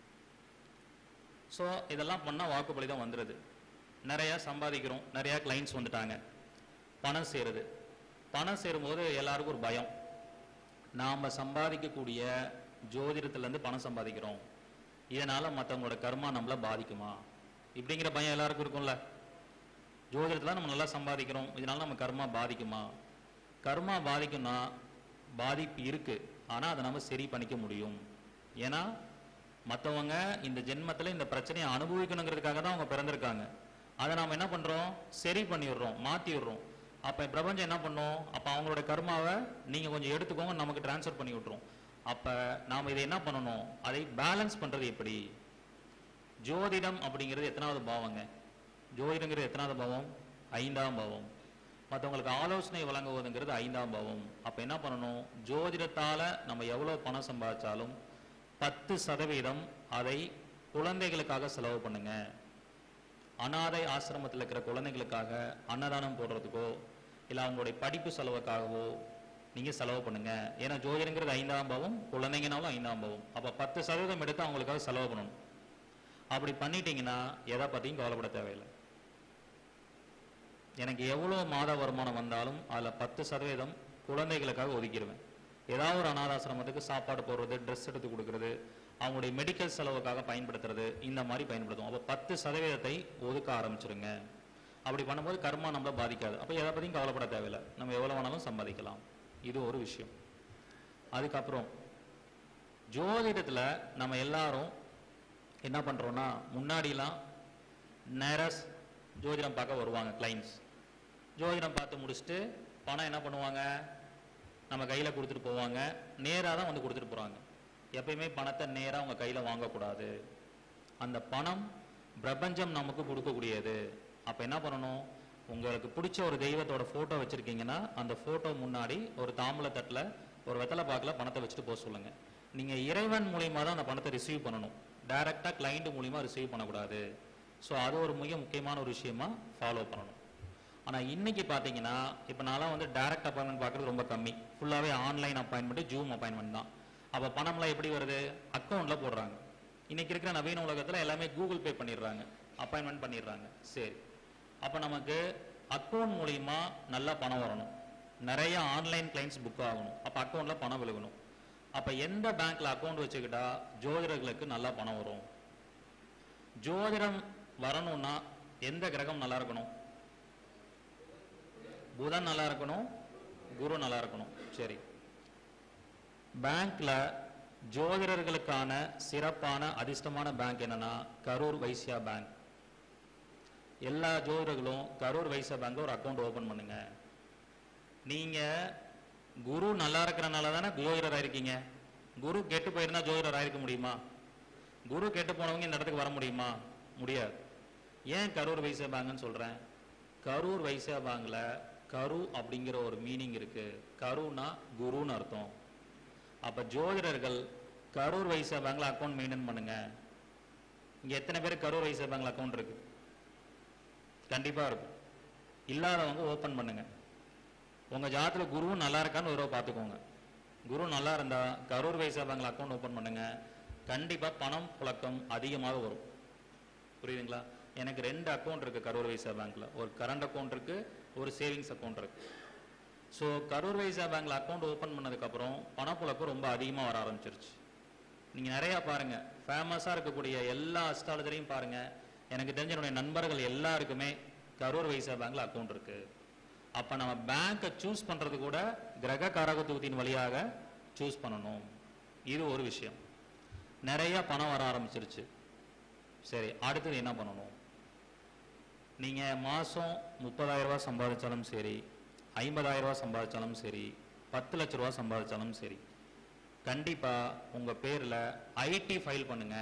ஸோ இதெல்லாம் பண்ணால் வாக்குப்படி தான் வந்துடுது நிறையா சம்பாதிக்கிறோம் நிறையா கிளைண்ட்ஸ் வந்துட்டாங்க பணம் சேருது பணம் சேரும்போது எல்லாருக்கும் ஒரு பயம் நாம் சம்பாதிக்கக்கூடிய ஜோதிடத்துலேருந்து பணம் சம்பாதிக்கிறோம் இதனால் மற்றவங்களோட கர்மா நம்மள பாதிக்குமா இப்படிங்கிற பயம் எல்லாருக்கும் இருக்கும்ல ஜோதிடத்தில் நம்ம நல்லா சம்பாதிக்கிறோம் இதனால நம்ம கர்மா பாதிக்குமா கர்மா பாதிக்கும்னா பாதிப்பு இருக்கு ஆனால் அதை நம்ம சரி பண்ணிக்க முடியும் ஏன்னா மற்றவங்க இந்த ஜென்மத்தில் இந்த பிரச்சனையை அனுபவிக்கணுங்கிறதுக்காக தான் அவங்க பிறந்திருக்காங்க அதை நாம் என்ன பண்ணுறோம் சரி பண்ணிடுறோம் மாற்றி விடுறோம் அப்போ பிரபஞ்சம் என்ன பண்ணும் அப்போ அவங்களோட கர்மாவை நீங்கள் கொஞ்சம் எடுத்துக்கோங்க நமக்கு ட்ரான்ஸ்ஃபர் பண்ணி விட்ரும் அப்போ நாம் இதை என்ன பண்ணணும் அதை பேலன்ஸ் பண்ணுறது எப்படி ஜோதிடம் அப்படிங்கிறது எத்தனாவது பாவங்க ஜோதிடங்கிறது எத்தனாவது பாவம் ஐந்தாம் பாவம் மற்றவங்களுக்கு ஆலோசனை வழங்குவதுங்கிறது ஐந்தாம் பாவம் அப்போ என்ன பண்ணணும் ஜோதிடத்தால் நம்ம எவ்வளோ பணம் சம்பாதிச்சாலும் பத்து சதவீதம் அதை குழந்தைகளுக்காக செலவு பண்ணுங்க அனாதை ஆசிரமத்தில் இருக்கிற குழந்தைகளுக்காக அன்னதானம் போடுறதுக்கோ இல்லை அவங்களுடைய படிப்பு செலவுக்காகவோ நீங்கள் செலவு பண்ணுங்க ஏன்னா ஜோதிடங்கிறது ஐந்தாம் பாவம் குழந்தைங்கனாலும் ஐந்தாம் பாவம் அப்போ பத்து சதவீதம் எடுத்து அவங்களுக்காக செலவு பண்ணணும் அப்படி பண்ணிட்டீங்கன்னா எதை பற்றியும் கவலைப்பட தேவையில்லை எனக்கு எவ்வளோ மாத வருமானம் வந்தாலும் அதில் பத்து சதவீதம் குழந்தைகளுக்காக ஒதுக்கிடுவேன் ஏதாவது ஒரு அனாதாசிரமத்துக்கு சாப்பாடு போடுறது ட்ரெஸ் எடுத்து கொடுக்கறது அவங்களுடைய மெடிக்கல் செலவுக்காக பயன்படுத்துறது இந்த மாதிரி பயன்படுத்தும் அப்போ பத்து சதவீதத்தை ஒதுக்க ஆரம்பிச்சிருங்க அப்படி பண்ணும்போது கர்மா நம்மளை பாதிக்காது அப்போ எதை பற்றியும் கவலைப்பட தேவையில்லை நம்ம எவ்வளோ வேணாலும் சம்பாதிக்கலாம் இது ஒரு விஷயம் அதுக்கப்புறம் ஜோதிடத்தில் நம்ம எல்லாரும் என்ன பண்ணுறோன்னா முன்னாடிலாம் நேராக ஜோதிடம் பார்க்க வருவாங்க கிளைண்ட்ஸ் ஜோதிடம் பார்த்து முடிச்சுட்டு பணம் என்ன பண்ணுவாங்க நம்ம கையில் கொடுத்துட்டு போவாங்க நேராக தான் வந்து கொடுத்துட்டு போகிறாங்க எப்பயுமே பணத்தை நேராக அவங்க கையில் வாங்கக்கூடாது அந்த பணம் பிரபஞ்சம் நமக்கு கொடுக்கக்கூடியது அப்போ என்ன பண்ணணும் உங்களுக்கு பிடிச்ச ஒரு தெய்வத்தோட ஃபோட்டோ வச்சுருக்கீங்கன்னா அந்த ஃபோட்டோ முன்னாடி ஒரு தாம்பூல தட்டில் ஒரு வெத்தலை பாக்கில் பணத்தை வச்சுட்டு போக சொல்லுங்கள் நீங்கள் இறைவன் மூலியமா தான் அந்த பணத்தை ரிசீவ் பண்ணணும் டைரெக்டாக கிளைண்ட் மூலியமா ரிசீவ் பண்ணக்கூடாது ஸோ அது ஒரு மிக முக்கியமான ஒரு விஷயமா ஃபாலோ பண்ணணும் ஆனால் இன்னைக்கு பார்த்தீங்கன்னா இப்போ நான்லாம் வந்து டைரக்ட் அப்பாயின்மெண்ட் பார்க்குறது ரொம்ப கம்மி ஃபுல்லாகவே ஆன்லைன் அப்பாயின்மெண்ட் ஜூம் அப்பாயின்மெண்ட் தான் அப்போ பணம்லாம் எப்படி வருது அக்கௌண்ட்டில் போடுறாங்க இன்னைக்கு இருக்கிற நவீன உலகத்தில் எல்லாமே கூகுள் பே பண்ணிடுறாங்க அப்பாயின்மெண்ட் பண்ணிடுறாங்க சரி அப்போ நமக்கு அக்கௌண்ட் மூலியமா நல்லா பணம் வரணும் நிறைய ஆன்லைன் கிளைண்ட்ஸ் புக் ஆகணும் அப்போ அக்கௌண்ட்டில் பணம் விழுகணும் அப்போ எந்த பேங்க்ல அக்கௌண்ட் வச்சுக்கிட்டா ஜோதிடர்களுக்கு நல்லா பணம் வரும் ஜோதிடம் வரணும்னா எந்த கிரகம் நல்லா இருக்கணும் புதன் நல்லா இருக்கணும் குரு நல்லா இருக்கணும் சரி பேங்க்ல ஜோதிடர்களுக்கான சிறப்பான அதிர்ஷ்டமான பேங்க் என்னன்னா கரூர் வைசியா பேங்க் எல்லா ஜோதிடர்களும் கரூர் வைசியா பேங்க்ல ஒரு அக்கௌண்ட் ஓபன் பண்ணுங்க நீங்க குரு நல்லா இருக்கிறனால தானே ஜோதிடர் ஆயிருக்கீங்க குரு கெட்டு போயிருந்தா ஜோதிடர் ஆயிருக்க முடியுமா குரு கெட்டு போனவங்க இந்த இடத்துக்கு வர முடியுமா முடியாது ஏன் கரூர் வைசியா பேங்க்னு சொல்றேன் கரூர் வைசியா பேங்க்ல கரு அப்படிங்கிற ஒரு மீனிங் இருக்கு கருனா குருன்னு அர்த்தம் அப்ப ஜோதிடர்கள் கரூர் வைசியா பேங்க்ல அக்கௌண்ட் மெயின்டைன் பண்ணுங்க இங்க எத்தனை பேர் கரூர் வைசியா பேங்க்ல அக்கௌண்ட் இருக்கு கண்டிப்பா இருக்கும் இல்லாதவங்க ஓபன் பண்ணுங்க உங்க ஜாதத்துல குருவும் நல்லா இருக்கான்னு ஒரு தடவை பார்த்துக்கோங்க குரு நல்லா இருந்தா கரூர் வைசா பேங்க்ல அக்கௌண்ட் ஓபன் பண்ணுங்க கண்டிப்பா பணம் புழக்கம் அதிகமாக வரும் புரியுதுங்களா எனக்கு ரெண்டு அக்கௌண்ட் இருக்கு கரூர் வைசா பேங்க்ல ஒரு கரண்ட் அக்கௌண்ட் இருக்கு ஒரு சேவிங்ஸ் அக்கௌண்ட் இருக்கு ஸோ கரூர் வைசா பேங்க்ல அக்கௌண்ட் ஓப்பன் பண்ணதுக்கப்புறம் பணப்புழக்கம் ரொம்ப அதிகமாக வர ஆரம்பிச்சிருச்சு நீங்கள் நிறையா பாருங்க ஃபேமஸாக இருக்கக்கூடிய எல்லா அஸ்ட்ராலஜரையும் பாருங்க எனக்கு தெரிஞ்ச என்னுடைய நண்பர்கள் எல்லாருக்குமே கரூர் வைசா பேங்க்ல அக்கௌண்ட் இருக்கு அப்போ நம்ம பேங்க்கை சூஸ் பண்ணுறது கூட கிரக காரகத்துவத்தின் வழியாக சூஸ் பண்ணணும் இது ஒரு விஷயம் நிறைய பணம் வர ஆரம்பிச்சிருச்சு சரி அடுத்தது என்ன பண்ணணும் நீங்கள் மாதம் முப்பதாயிரம் ரூபாய் சம்பாதிச்சாலும் சரி ஐம்பதாயிரம் ரூபாய் சம்பாதிச்சாலும் சரி பத்து லட்ச ரூபா சம்பாதிச்சாலும் சரி கண்டிப்பாக உங்கள் பேரில் ஐடி ஃபைல் பண்ணுங்க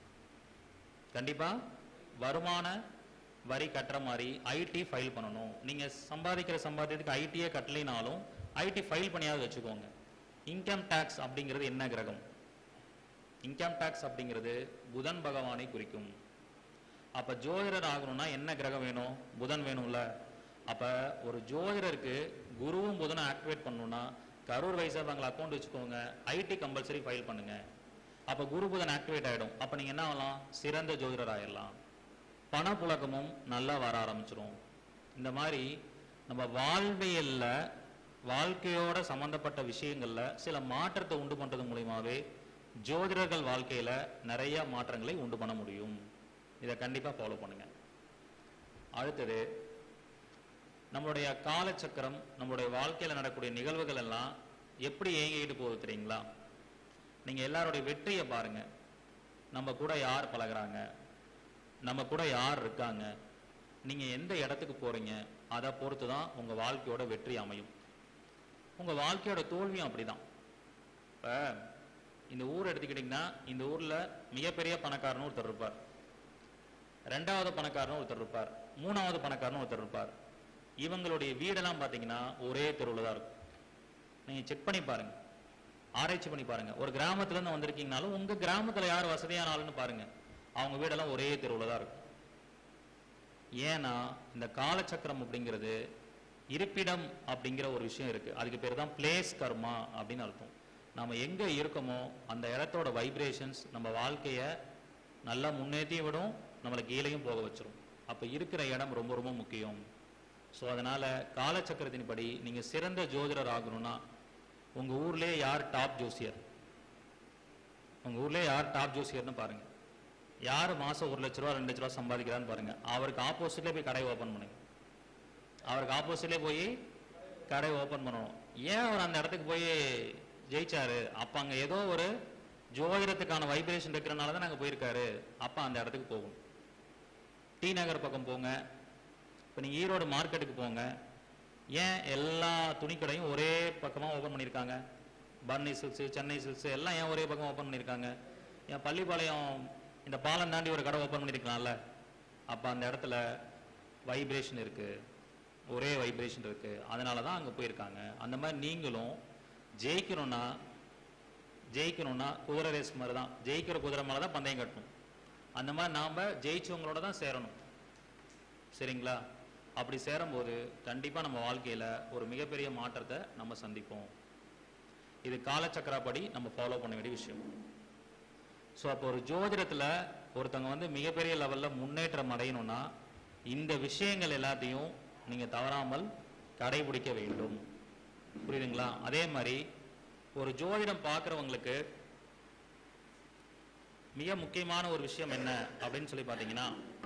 கண்டிப்பாக வருமான வரி கட்டுற மாதிரி ஐடி ஃபைல் பண்ணணும் நீங்கள் சம்பாதிக்கிற சம்பாத்தியத்துக்கு ஐடியே கட்டலைனாலும் ஐடி ஃபைல் பண்ணியாவது வச்சுக்கோங்க இன்கம் டேக்ஸ் அப்படிங்கிறது என்ன கிரகம் இன்கம் டேக்ஸ் அப்படிங்கிறது புதன் பகவானை குறிக்கும் அப்ப ஜோதிடர் ஆகணும்னா என்ன கிரகம் வேணும் புதன் வேணும்ல அப்ப ஒரு ஜோதிடருக்கு குருவும் புதனும் ஆக்டிவேட் பண்ணணும்னா கரூர் வைசா பேங்க்ல அக்கௌண்ட் வச்சுக்கோங்க ஐடி கம்பல்சரி ஃபைல் பண்ணுங்க அப்ப குரு புதன் ஆக்டிவேட் ஆயிடும் அப்ப நீங்க என்ன ஆகலாம் சிறந்த ஜோதிடர் ஆயிடலாம் பணப்புழக்கமும் நல்லா வர ஆரம்பிச்சிரும் இந்த மாதிரி நம்ம வாழ்வியல்ல வாழ்க்கையோட சம்பந்தப்பட்ட விஷயங்கள்ல சில மாற்றத்தை உண்டு பண்றது மூலியமாவே ஜோதிடர்கள் வாழ்க்கையில நிறைய மாற்றங்களை உண்டு பண்ண முடியும் இதை கண்டிப்பா ஃபாலோ பண்ணுங்க அடுத்தது நம்மளுடைய காலச்சக்கரம் நம்மளுடைய வாழ்க்கையில நடக்கக்கூடிய நிகழ்வுகள் எல்லாம் எப்படி இயங்கிட்டு போகுது தெரியுங்களா நீங்க எல்லாருடைய வெற்றியை பாருங்க நம்ம கூட யார் பழகுறாங்க நம்ம கூட யார் இருக்காங்க நீங்க எந்த இடத்துக்கு போறீங்க அதை பொறுத்து தான் உங்க வாழ்க்கையோட வெற்றி அமையும் உங்க வாழ்க்கையோட தோல்வியும் அப்படிதான் இப்ப இந்த ஊர் எடுத்துக்கிட்டிங்கன்னா இந்த ஊர்ல மிகப்பெரிய பணக்காரன்னு ஒருத்தர் இருப்பார் ரெண்டாவது பணக்காரனும் ஒருத்தர் இருப்பார் மூணாவது பணக்காரனும் ஒருத்தர் இருப்பார் இவங்களுடைய வீடெல்லாம் பார்த்தீங்கன்னா ஒரே தெருவில் தான் இருக்கும் நீங்கள் செக் பண்ணி பாருங்க ஆராய்ச்சி பண்ணி பாருங்க ஒரு கிராமத்துல இருந்து வந்திருக்கீங்கனாலும் உங்க கிராமத்துல யார் வசதியான ஆளுன்னு பாருங்க அவங்க வீடெல்லாம் ஒரே தெருவில் தான் இருக்கும் ஏன்னா இந்த காலச்சக்கரம் அப்படிங்கிறது இருப்பிடம் அப்படிங்கிற ஒரு விஷயம் இருக்கு அதுக்கு பேர் தான் பிளேஸ் கர்மா அப்படின்னு அர்த்தம் நாம எங்க இருக்கோமோ அந்த இடத்தோட வைப்ரேஷன்ஸ் நம்ம வாழ்க்கைய நல்லா முன்னேற்றியும் விடும் நம்மளை கீழேயும் போக வச்சிரும் அப்ப இருக்கிற இடம் ரொம்ப ரொம்ப முக்கியம் ஸோ அதனால காலச்சக்கரத்தின் படி நீங்க சிறந்த ஜோதிடர் ஆகணும்னா உங்க ஊர்லயே யார் டாப் ஜோசியர் உங்க ஊர்லயே யார் டாப் ஜோசியர்னு பாருங்க யார் மாசம் ஒரு லட்ச ரூபா ரெண்டு லட்ச ரூபா சம்பாதிக்கிறான்னு பாருங்க அவருக்கு ஆப்போசிட்ல போய் கடை ஓபன் பண்ணுங்க அவருக்கு ஆப்போசிட்லேயே போய் கடை ஓபன் பண்ணணும் ஏன் அவர் அந்த இடத்துக்கு போய் ஜெயிச்சாரு அப்ப அங்க ஏதோ ஒரு ஜோதிடத்துக்கான வைப்ரேஷன் இருக்கிறனால தான் நாங்க போயிருக்காரு அப்ப அந்த இடத்துக்கு போகும் டி நகர் பக்கம் போங்க இப்போ நீங்க ஈரோடு மார்க்கெட்டுக்கு போங்க ஏன் எல்லா துணிக்கடையும் ஒரே பக்கமா ஓபன் பண்ணியிருக்காங்க பர்னி சில்க்ஸ் சென்னை சில்க்ஸ் எல்லாம் ஏன் ஒரே பக்கம் ஓபன் பண்ணியிருக்காங்க ஏன் பள்ளிப்பாளையம் இந்த பாலம் தாண்டி ஒரு கடை ஓபன் பண்ணியிருக்கலாம்ல அப்ப அந்த இடத்துல வைப்ரேஷன் இருக்கு ஒரே வைப்ரேஷன் இருக்கு அதனால தான் அங்க போயிருக்காங்க அந்த மாதிரி நீங்களும் ஜெயிக்கணும்னா ஜெயிக்கணும்னா குதிரை ரேஸ் மாதிரி தான் ஜெயிக்கிற குதிரை மேலே தான் பந்தயம் கட்டணும் அந்த மாதிரி நாம் ஜெயிச்சவங்களோட தான் சேரணும் சரிங்களா அப்படி சேரும்போது கண்டிப்பாக நம்ம வாழ்க்கையில் ஒரு மிகப்பெரிய மாற்றத்தை நம்ம சந்திப்போம் இது காலச்சக்கராப்படி நம்ம ஃபாலோ பண்ண வேண்டிய விஷயம் ஸோ அப்போ ஒரு ஜோதிடத்தில் ஒருத்தவங்க வந்து மிகப்பெரிய லெவலில் முன்னேற்றம் அடையணும்னா இந்த விஷயங்கள் எல்லாத்தையும் நீங்கள் தவறாமல் கடைபிடிக்க வேண்டும் புரியுதுங்களா அதே மாதிரி ஒரு ஜோதிடம் பார்க்குறவங்களுக்கு மிக முக்கியமான ஒரு விஷயம் என்ன அப்படின்னு சொல்லி பார்த்தீங்கன்னா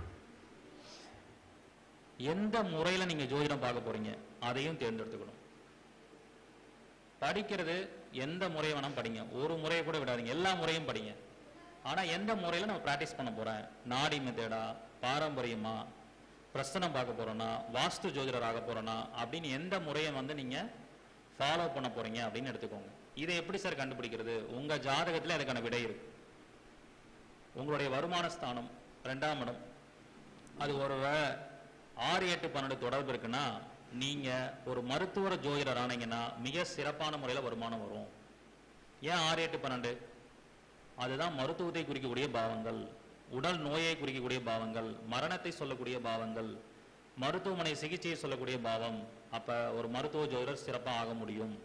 எந்த முறையில் நீங்கள் ஜோதிடம் பார்க்க போறீங்க அதையும் தேர்ந்தெடுத்துக்கணும் படிக்கிறது எந்த முறையை வேணாலும் படிங்க ஒரு முறையை கூட விடாதீங்க எல்லா முறையும் படிங்க ஆனால் எந்த முறையில் நம்ம ப்ராக்டிஸ் பண்ண போகிறேன் நாடி மெத்தேடா பாரம்பரியமா பிரசனம் பார்க்க போறோம்னா வாஸ்து ஜோதிடர் ஆக போறோம்னா அப்படின்னு எந்த முறையை வந்து நீங்கள் ஃபாலோ பண்ண போறீங்க அப்படின்னு எடுத்துக்கோங்க இதை எப்படி சார் கண்டுபிடிக்கிறது உங்க ஜாதகத்துல அதுக்கான விடை இருக்கு உங்களுடைய வருமான ஸ்தானம் ரெண்டாம் இடம் அது ஒரு வே- ஆறு எட்டு பன்னெண்டு தொடர்பு இருக்குன்னா நீங்க ஒரு மருத்துவர ஜோதிடர் ஆனீங்கன்னா மிக சிறப்பான முறையில் வருமானம் வரும் ஏன் ஆறு எட்டு பன்னெண்டு அதுதான் மருத்துவத்தை குறிக்கக்கூடிய பாவங்கள் உடல் நோயை குறிக்கக்கூடிய பாவங்கள் மரணத்தை சொல்லக்கூடிய பாவங்கள் மருத்துவமனை சிகிச்சையை சொல்லக்கூடிய பாவம் அப்ப ஒரு மருத்துவ ஜோதிடர் சிறப்பாக ஆக முடியும்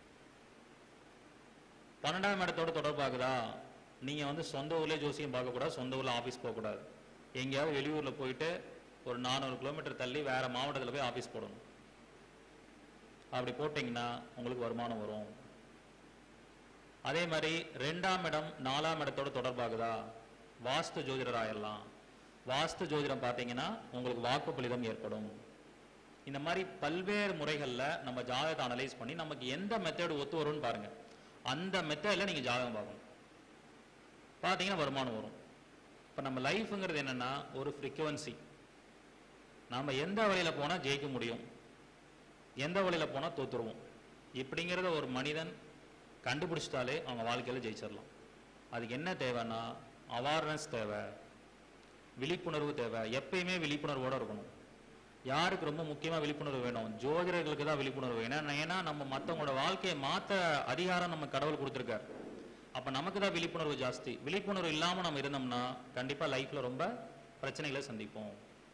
பன்னெண்டாம் இடத்தோட தொடர்பாகுதா நீங்க வந்து சொந்த ஊர்லயே ஜோசியம் பார்க்கக்கூடாது சொந்த ஊர்ல ஆபீஸ் போகக்கூடாது எங்கேயாவது வெளியூர்ல போயிட்டு ஒரு நானூறு கிலோமீட்டர் தள்ளி வேற மாவட்டத்தில் போய் ஆபீஸ் போடணும் அப்படி போட்டிங்கன்னா உங்களுக்கு வருமானம் வரும் அதே மாதிரி ரெண்டாம் இடம் நாலாம் இடத்தோட தொடர்பாகுதா வாஸ்து ஜோதிடர் ஆயிடலாம் வாஸ்து ஜோதிடம் பார்த்தீங்கன்னா உங்களுக்கு வாக்கு பலிதம் ஏற்படும் இந்த மாதிரி பல்வேறு முறைகளில் நம்ம ஜாதகத்தை அனலைஸ் பண்ணி நமக்கு எந்த மெத்தட் ஒத்து வரும்னு பாருங்க அந்த மெத்தடில் நீங்கள் ஜாதகம் பார்க்கணும் பார்த்தீங்கன்னா வருமானம் வரும் இப்போ நம்ம லைஃப்ங்கிறது என்னன்னா ஒரு ஃப்ரீக்குவன்சி நாம எந்த வழியில் போனால் ஜெயிக்க முடியும் எந்த வழியில் போனால் தோத்துருவோம் இப்படிங்கிறத ஒரு மனிதன் கண்டுபிடிச்சிட்டாலே அவங்க வாழ்க்கையில் ஜெயிச்சிடலாம் அதுக்கு என்ன தேவைன்னா அவேர்னஸ் தேவை விழிப்புணர்வு தேவை எப்பயுமே விழிப்புணர்வோட இருக்கணும் யாருக்கு ரொம்ப முக்கியமாக விழிப்புணர்வு வேணும் ஜோதிடர்களுக்கு தான் விழிப்புணர்வு ஏன்னா ஏன்னா நம்ம மற்றவங்களோட வாழ்க்கையை மாற்ற அதிகாரம் நம்ம கடவுள் கொடுத்துருக்கார் அப்போ நமக்கு தான் விழிப்புணர்வு ஜாஸ்தி விழிப்புணர்வு இல்லாமல் நம்ம இருந்தோம்னா கண்டிப்பாக லைஃப்பில் ரொம்ப பிரச்சனைகளை சந்திப்போம்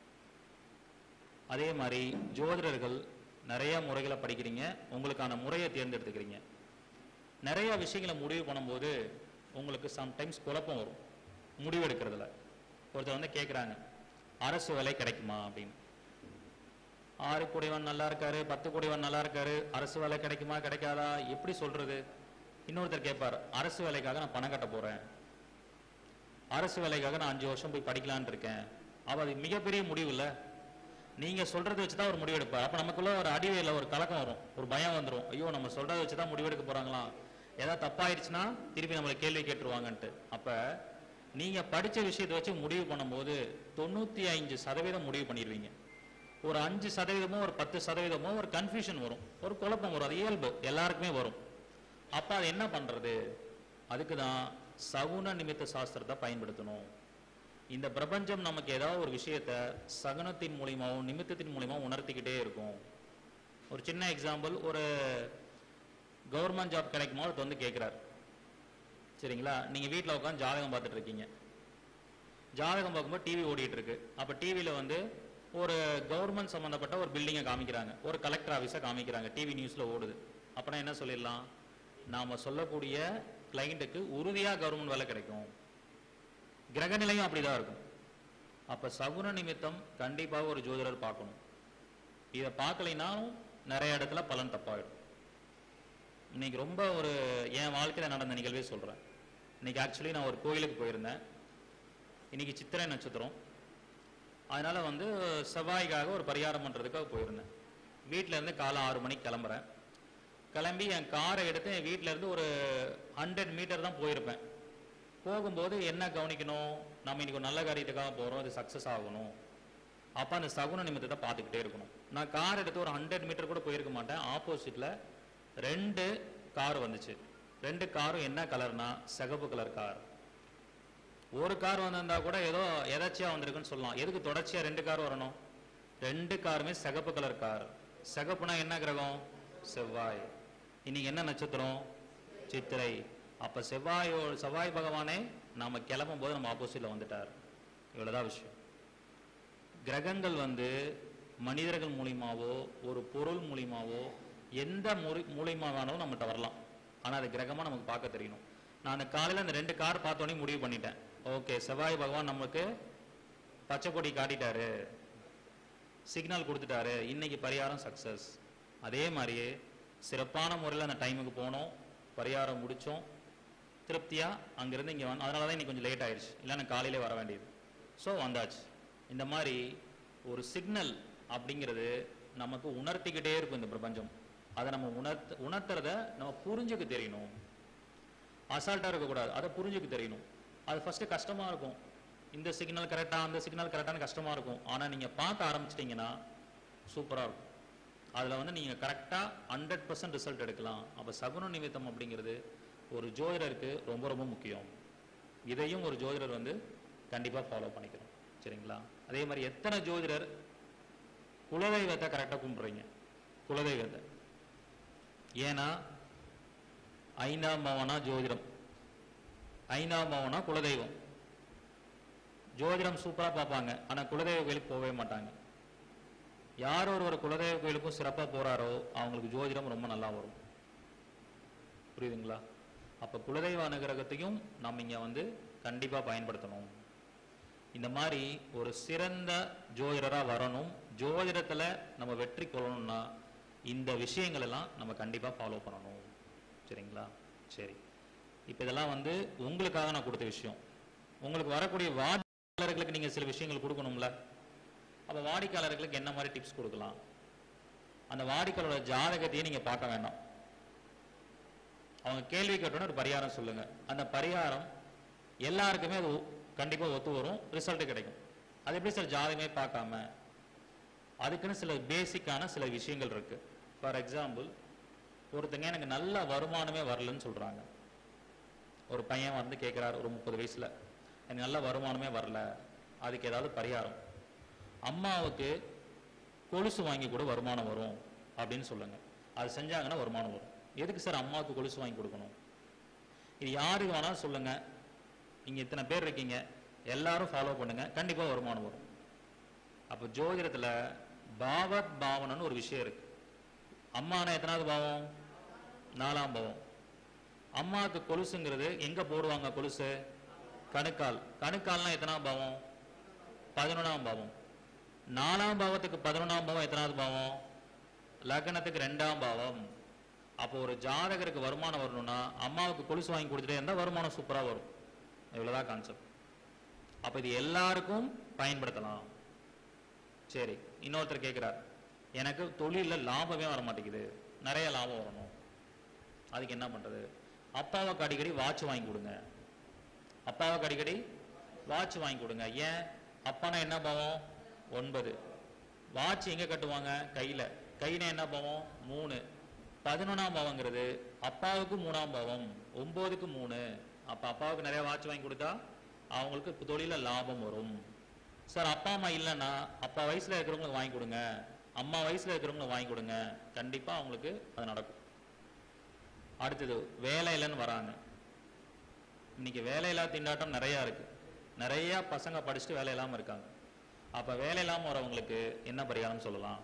அதே மாதிரி ஜோதிடர்கள் நிறைய முறைகளை படிக்கிறீங்க உங்களுக்கான முறையை தேர்ந்தெடுத்துக்கிறீங்க நிறைய விஷயங்களை முடிவு பண்ணும்போது உங்களுக்கு சம்டைம்ஸ் குழப்பம் வரும் முடிவு எடுக்கிறதுல ஒருத்தர் வந்து கேட்குறாங்க அரசு வேலை கிடைக்குமா அப்படின்னு ஆறு கோடிவன் நல்லா இருக்காரு பத்து கோடிவன் நல்லா இருக்காரு அரசு வேலை கிடைக்குமா கிடைக்காதா எப்படி சொல்றது இன்னொருத்தர் கேட்பார் அரசு வேலைக்காக நான் பணம் கட்ட போறேன் அரசு வேலைக்காக நான் அஞ்சு வருஷம் போய் படிக்கலான்னு இருக்கேன் அப்ப அது மிகப்பெரிய முடிவு இல்ல நீங்க சொல்றதை வச்சு தான் ஒரு முடிவு எடுப்பார் அப்ப நமக்குள்ள ஒரு அடிவையில் ஒரு கலக்கம் வரும் ஒரு பயம் வந்துரும் ஐயோ நம்ம சொல்றதை வச்சு தான் முடிவெடுக்க போறாங்களாம் ஏதாவது தப்பாயிருச்சுன்னா திருப்பி நம்மளை கேள்வி கேட்டுருவாங்கன்ட்டு அப்ப நீங்க படிச்ச விஷயத்தை வச்சு முடிவு பண்ணும்போது தொண்ணூத்தி ஐந்து சதவீதம் முடிவு பண்ணிடுவீங்க ஒரு அஞ்சு சதவீதமோ ஒரு பத்து சதவீதமோ ஒரு கன்ஃபியூஷன் வரும் ஒரு குழப்பம் வரும் அது இயல்பு எல்லாருக்குமே வரும் அப்ப அது என்ன பண்றது அதுக்கு தான் சகுன நிமித்த சாஸ்திரத்தை பயன்படுத்தணும் இந்த பிரபஞ்சம் நமக்கு ஏதாவது ஒரு விஷயத்த சகுனத்தின் மூலியமாவும் நிமித்தத்தின் மூலியமாவும் உணர்த்திக்கிட்டே இருக்கும் ஒரு சின்ன எக்ஸாம்பிள் ஒரு கவர்மெண்ட் ஜாப் கிடைக்குமா ஒருத்தர் வந்து கேட்குறாரு சரிங்களா நீங்க வீட்டில் உட்காந்து ஜாதகம் பார்த்துட்டு இருக்கீங்க ஜாதகம் பார்க்கும்போது டிவி ஓடிட்டு இருக்கு அப்போ டிவியில் வந்து ஒரு கவர்மெண்ட் சம்மந்தப்பட்ட ஒரு பில்டிங்கை காமிக்கிறாங்க ஒரு கலெக்டர் ஆஃபீஸை காமிக்கிறாங்க டிவி நியூஸில் ஓடுது அப்போனா என்ன சொல்லிடலாம் நாம சொல்லக்கூடிய கிளைண்ட்டுக்கு உறுதியாக கவர்மெண்ட் வேலை கிடைக்கும் கிரகநிலையும் அப்படிதான் இருக்கும் அப்ப சகுன நிமித்தம் கண்டிப்பாக ஒரு ஜோதிடர் பார்க்கணும் இதை பார்க்கலைனாலும் நிறைய இடத்துல பலன் தப்பாயிடும் இன்னைக்கு ரொம்ப ஒரு என் வாழ்க்கையில நடந்த நிகழ்வே சொல்றேன் இன்னைக்கு ஆக்சுவலி நான் ஒரு கோயிலுக்கு போயிருந்தேன் இன்னைக்கு சித்திரை நட்சத்திரம் அதனால வந்து செவ்வாய்க்காக ஒரு பரிகாரம் பண்றதுக்காக போயிருந்தேன் வீட்ல இருந்து காலை ஆறு மணிக்கு கிளம்புறேன் கிளம்பி என் காரை எடுத்து என் வீட்ல இருந்து ஒரு ஹண்ட்ரட் மீட்டர் தான் போயிருப்பேன் போகும்போது என்ன கவனிக்கணும் நம்ம இன்னைக்கு ஒரு நல்ல காரியத்துக்காக போறோம் அது சக்சஸ் ஆகணும் அப்ப அந்த சகுன நிமித்தத்தை பார்த்துக்கிட்டே இருக்கணும் நான் கார் எடுத்து ஒரு ஹண்ட்ரட் மீட்டர் கூட போயிருக்க மாட்டேன் ஆப்போசிட்ல ரெண்டு கார் வந்துச்சு ரெண்டு காரும் என்ன கலர்னா சிகப்பு கலர் கார் ஒரு கார் வந்திருந்தா கூட ஏதோ எதாச்சியா வந்திருக்குன்னு சொல்லலாம் எதுக்கு தொடர்ச்சியா ரெண்டு கார் வரணும் ரெண்டு காருமே சிகப்பு கலர் கார் சிகப்புனா என்ன கிரகம் செவ்வாய் இன்னைக்கு என்ன நட்சத்திரம் சித்திரை அப்ப செவ்வாயோ செவ்வாய் பகவானே நாம கிளம்பும் போது நம்ம ஆப்போசிட்ல வந்துட்டார் இவ்வளவுதான் விஷயம் கிரகங்கள் வந்து மனிதர்கள் மூலியமாவோ ஒரு பொருள் மூலியமாவோ எந்த முறை மூலியமா வேணாலும் நம்மகிட்ட வரலாம் ஆனா அது கிரகமா நமக்கு பார்க்க தெரியணும் நான் அந்த காலையில அந்த ரெண்டு கார் பார்த்தோன்னே முடிவு பண்ணிட்டேன் ஓகே செவ்வாய் பகவான் நமக்கு பச்சை கொடி காட்டிட்டாரு சிக்னல் கொடுத்துட்டாரு இன்னைக்கு பரிகாரம் சக்சஸ் அதே மாதிரியே சிறப்பான முறையில் அந்த டைமுக்கு போனோம் பரிகாரம் முடிச்சோம் திருப்தியா அங்கிருந்து இங்கே வந்து அதனால தான் இன்னைக்கு கொஞ்சம் லேட் ஆயிடுச்சு இல்லைன்னா காலையிலே வர வேண்டியது ஸோ வந்தாச்சு இந்த மாதிரி ஒரு சிக்னல் அப்படிங்கிறது நமக்கு உணர்த்திக்கிட்டே இருக்கும் இந்த பிரபஞ்சம் அதை நம்ம உணர்த்த உணர்த்துறத நம்ம புரிஞ்சுக்க தெரியணும் அசால்ட்டாக இருக்கக்கூடாது அதை புரிஞ்சுக்க தெரியணும் அது ஃபர்ஸ்ட் கஷ்டமா இருக்கும் இந்த சிக்னல் கரெக்டா அந்த சிக்னல் கரெக்டான கஷ்டமா இருக்கும் ஆனா நீங்க பார்க்க ஆரம்பிச்சிட்டீங்கன்னா சூப்பரா இருக்கும் அதுல வந்து நீங்க கரெக்டா ஹண்ட்ரட் பர்சன்ட் ரிசல்ட் எடுக்கலாம் அப்ப சகுன நிமித்தம் அப்படிங்கிறது ஒரு ஜோதிடருக்கு ரொம்ப ரொம்ப முக்கியம் இதையும் ஒரு ஜோதிடர் வந்து கண்டிப்பா ஃபாலோ பண்ணிக்கணும் சரிங்களா அதே மாதிரி எத்தனை ஜோதிடர் குலதெய்வத்தை கரெக்டாக கும்பிடுறீங்க குலதெய்வத்தை ஏன்னா ஐந்தாம் பவனா ஜோதிடம் ஐந்தாம் பவனா குலதெய்வம் ஜோதிடம் சூப்பரா பார்ப்பாங்க ஆனா குலதெய்வ கோயிலுக்கு போகவே மாட்டாங்க யார் ஒரு ஒரு குலதெய்வ கோயிலுக்கும் சிறப்பா போறாரோ அவங்களுக்கு ஜோதிடம் ரொம்ப நல்லா வரும் புரியுதுங்களா அப்ப குலதெய்வ அனுகிரகத்தையும் நம்ம இங்க வந்து கண்டிப்பா பயன்படுத்தணும் இந்த மாதிரி ஒரு சிறந்த ஜோதிடரா வரணும் ஜோதிடத்துல நம்ம வெற்றி கொள்ளணும்னா இந்த விஷயங்கள் எல்லாம் நம்ம கண்டிப்பா ஃபாலோ பண்ணணும் சரிங்களா சரி இப்போ இதெல்லாம் வந்து உங்களுக்காக நான் கொடுத்த விஷயம் உங்களுக்கு வரக்கூடிய வாடிக்கையாளர்களுக்கு நீங்க சில விஷயங்கள் கொடுக்கணும்ல அப்ப வாடிக்கையாளர்களுக்கு என்ன மாதிரி டிப்ஸ் கொடுக்கலாம் அந்த வாடிக்கையாளரோட ஜாதகத்தையே நீங்க பார்க்க வேண்டாம் அவங்க கேள்வி கேட்டோன்னு ஒரு பரிகாரம் சொல்லுங்க அந்த பரிகாரம் எல்லாருக்குமே அது ஒ- கண்டிப்பா ஒத்து வரும் ரிசல்ட் கிடைக்கும் அது எப்படி சார் ஜாதகமே பார்க்காம அதுக்குன்னு சில பேசிக்கான சில விஷயங்கள் இருக்கு ஃபார் எக்ஸாம்பிள் ஒருத்தங்க எனக்கு நல்ல வருமானமே வரலன்னு சொல்றாங்க ஒரு பையன் வந்து கேட்குறாரு ஒரு முப்பது வயசுல எனக்கு நல்ல வருமானமே வரல அதுக்கு ஏதாவது பரிகாரம் அம்மாவுக்கு கொலுசு வாங்கி கூட வருமானம் வரும் அப்படின்னு சொல்லுங்க அது செஞ்சாங்கன்னா வருமானம் வரும் எதுக்கு சார் அம்மாவுக்கு கொலுசு வாங்கி கொடுக்கணும் இது யாருக்கு வேணாலும் சொல்லுங்க நீங்க இத்தனை பேர் இருக்கீங்க எல்லாரும் ஃபாலோ பண்ணுங்க கண்டிப்பா வருமானம் வரும் அப்போ ஜோதிடத்துல பாவத் பாவனன்னு ஒரு விஷயம் இருக்கு அம்மானா எத்தனாவது பாவம் நாலாம் பாவம் அம்மாவுக்கு கொலுசுங்கிறது எங்க போடுவாங்க கொலுசு கணுக்கால் கணுக்கால்னா எத்தனாம் பாவம் பதினொன்றாம் பாவம் நாலாம் பாவத்துக்கு பதினொன்றாம் பாவம் எத்தனாவது பாவம் லக்னத்துக்கு ரெண்டாம் பாவம் அப்போ ஒரு ஜாதகருக்கு வருமானம் வரணும்னா அம்மாவுக்கு கொலுசு வாங்கி கொடுத்துட்டே இருந்தா வருமானம் சூப்பரா வரும் இவ்வளவுதான் கான்செப்ட் அப்ப இது எல்லாருக்கும் பயன்படுத்தலாம் சரி இன்னொருத்தர் கேட்கிறார் எனக்கு தொழில்ல லாபமே வர மாட்டேங்குது நிறைய லாபம் வரணும் அதுக்கு என்ன பண்றது அப்பாவுக்கு அடிக்கடி வாட்ச் வாங்கி கொடுங்க அப்பாவுக்கு அடிக்கடி வாட்ச் வாங்கி கொடுங்க ஏன் அப்பானா என்ன பாவம் ஒன்பது வாட்ச் எங்க கட்டுவாங்க கையில கையில என்ன பாவம் மூணு பதினொன்றாம் பாவங்கிறது அப்பாவுக்கு மூணாம் பாவம் ஒன்பதுக்கு மூணு அப்ப அப்பாவுக்கு நிறைய வாட்ச் வாங்கி கொடுத்தா அவங்களுக்கு இப்ப தொழில லாபம் வரும் சார் அப்பா அம்மா இல்லைன்னா அப்பா வயசுல இருக்கிறவங்களுக்கு வாங்கி கொடுங்க அம்மா வயசுல இருக்கிறவங்களுக்கு வாங்கி கொடுங்க கண்டிப்பா அவங்களுக்கு அது நடக்கும் அடுத்தது வேலை இல்லைன்னு வராங்க இன்னைக்கு வேலையில்லா திண்டாட்டம் நிறைய இருக்கு நிறைய பசங்க படிச்சுட்டு வேலை இல்லாம இருக்காங்க அப்ப வேலை இல்லாம வரவங்களுக்கு என்ன பரிகாரம் சொல்லலாம்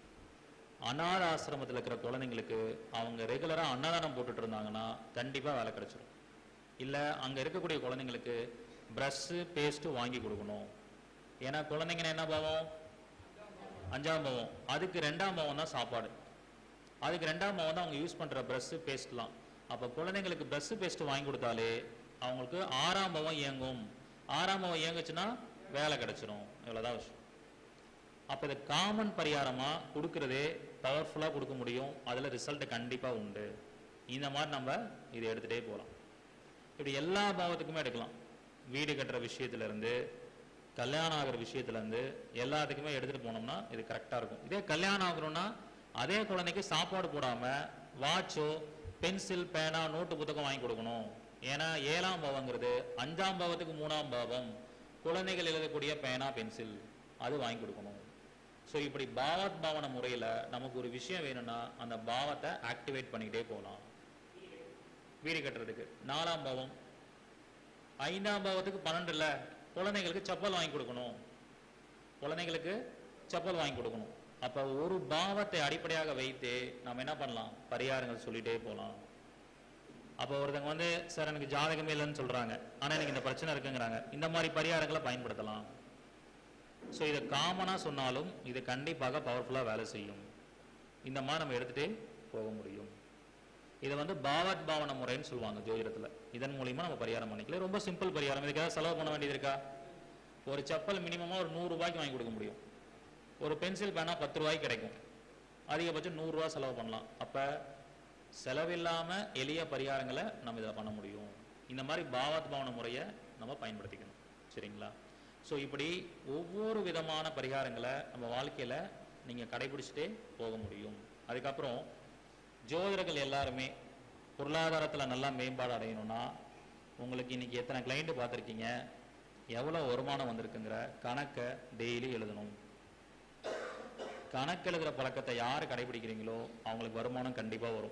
அநாத ஆசிரமத்தில் இருக்கிற குழந்தைங்களுக்கு அவங்க ரெகுலரா அன்னதானம் போட்டுட்டு இருந்தாங்கன்னா கண்டிப்பா வேலை கிடைச்சிடும் இல்ல அங்க இருக்கக்கூடிய குழந்தைங்களுக்கு ப்ரஷ்ஷு பேஸ்ட் வாங்கி கொடுக்கணும் ஏன்னா குழந்தைங்கன்னா என்ன பாவம் அஞ்சாம் பாவம் அதுக்கு ரெண்டாம் பாவம் தான் சாப்பாடு அதுக்கு ரெண்டாம் பாவம் தான் அவங்க யூஸ் பண்ற ப்ரஷ் பேஸ்ட்லாம் அப்ப குழந்தைங்களுக்கு ப்ரஷ் பேஸ்ட் வாங்கி கொடுத்தாலே அவங்களுக்கு ஆறாம் பாவம் இயங்கும் ஆறாம் பாவம் இயங்குச்சுன்னா வேலை கிடைச்சிரும் இவ்வளவுதான் விஷயம் அப்ப இது காமன் பரிகாரமா கொடுக்கறதே பவர்ஃபுல்லா கொடுக்க முடியும் அதுல ரிசல்ட் கண்டிப்பா உண்டு இந்த மாதிரி நம்ம இதை எடுத்துட்டே போகலாம் இப்படி எல்லா பாவத்துக்குமே எடுக்கலாம் வீடு கட்டுற விஷயத்துல இருந்து கல்யாணம் ஆகிற விஷயத்துல இருந்து எல்லாத்துக்குமே எடுத்துட்டு போனோம்னா இது கரெக்டா இருக்கும் இதே கல்யாணம் ஆகணும்னா அதே குழந்தைக்கு சாப்பாடு போடாம வாட்சோ பென்சில் பேனா நோட்டு புத்தகம் வாங்கி கொடுக்கணும் ஏன்னா ஏழாம் பாவங்கிறது அஞ்சாம் பாவத்துக்கு மூணாம் பாவம் குழந்தைகள் எழுதக்கூடிய பேனா பென்சில் அது வாங்கி கொடுக்கணும் ஸோ இப்படி பாவத் பாவன முறையில நமக்கு ஒரு விஷயம் வேணும்னா அந்த பாவத்தை ஆக்டிவேட் பண்ணிக்கிட்டே போகலாம் வீடு கட்டுறதுக்கு நாலாம் பாவம் ஐந்தாம் பாவத்துக்கு பன்னெண்டு இல்ல குழந்தைங்களுக்கு செப்பல் வாங்கி கொடுக்கணும் குழந்தைங்களுக்கு செப்பல் வாங்கி கொடுக்கணும் அப்ப ஒரு பாவத்தை அடிப்படையாக வைத்து நம்ம என்ன பண்ணலாம் பரிகாரங்கள் சொல்லிட்டே போகலாம் அப்போ ஒருத்தங்க வந்து சார் எனக்கு ஜாதகமே இல்லைன்னு சொல்றாங்க ஆனா எனக்கு இந்த பிரச்சனை இருக்குங்கிறாங்க இந்த மாதிரி பரிகாரங்களை பயன்படுத்தலாம் ஸோ இதை காமனா சொன்னாலும் இது கண்டிப்பாக பவர்ஃபுல்லா வேலை செய்யும் இந்த மாதிரி நம்ம எடுத்துட்டே போக முடியும் இதை வந்து பாவத் பாவன முறைன்னு சொல்லுவாங்க ஜோதிடத்துல இதன் மூலியமா நம்ம பரிகாரம் பண்ணிக்கலாம் ரொம்ப சிம்பிள் பரிகாரம் இதுக்காக செலவு பண்ண வேண்டியது இருக்கா ஒரு செப்பல் மினிமமா ஒரு நூறு ரூபாய்க்கு வாங்கி கொடுக்க முடியும் ஒரு பென்சில் பேனா பத்து ரூபாய்க்கு கிடைக்கும் அதிகபட்சம் நூறு ரூபாய் செலவு பண்ணலாம் அப்ப செலவில்லாம எளிய பரிகாரங்களை நம்ம இதில் பண்ண முடியும் இந்த மாதிரி பாவத் பாவன முறையை நம்ம பயன்படுத்திக்கணும் சரிங்களா ஸோ இப்படி ஒவ்வொரு விதமான பரிகாரங்களை நம்ம வாழ்க்கையில நீங்க கடைபிடிச்சிட்டே போக முடியும் அதுக்கப்புறம் ஜோதிடர்கள் எல்லாருமே பொருளாதாரத்துல நல்லா மேம்பாடு அடையணும்னா உங்களுக்கு இன்னைக்கு எத்தனை கிளைண்ட் பார்த்துருக்கீங்க எவ்வளோ வருமானம் வந்திருக்குங்கிற கணக்கை டெய்லி எழுதணும் கணக்கு எழுதுற பழக்கத்தை யார் கடைபிடிக்கிறீங்களோ அவங்களுக்கு வருமானம் கண்டிப்பா வரும்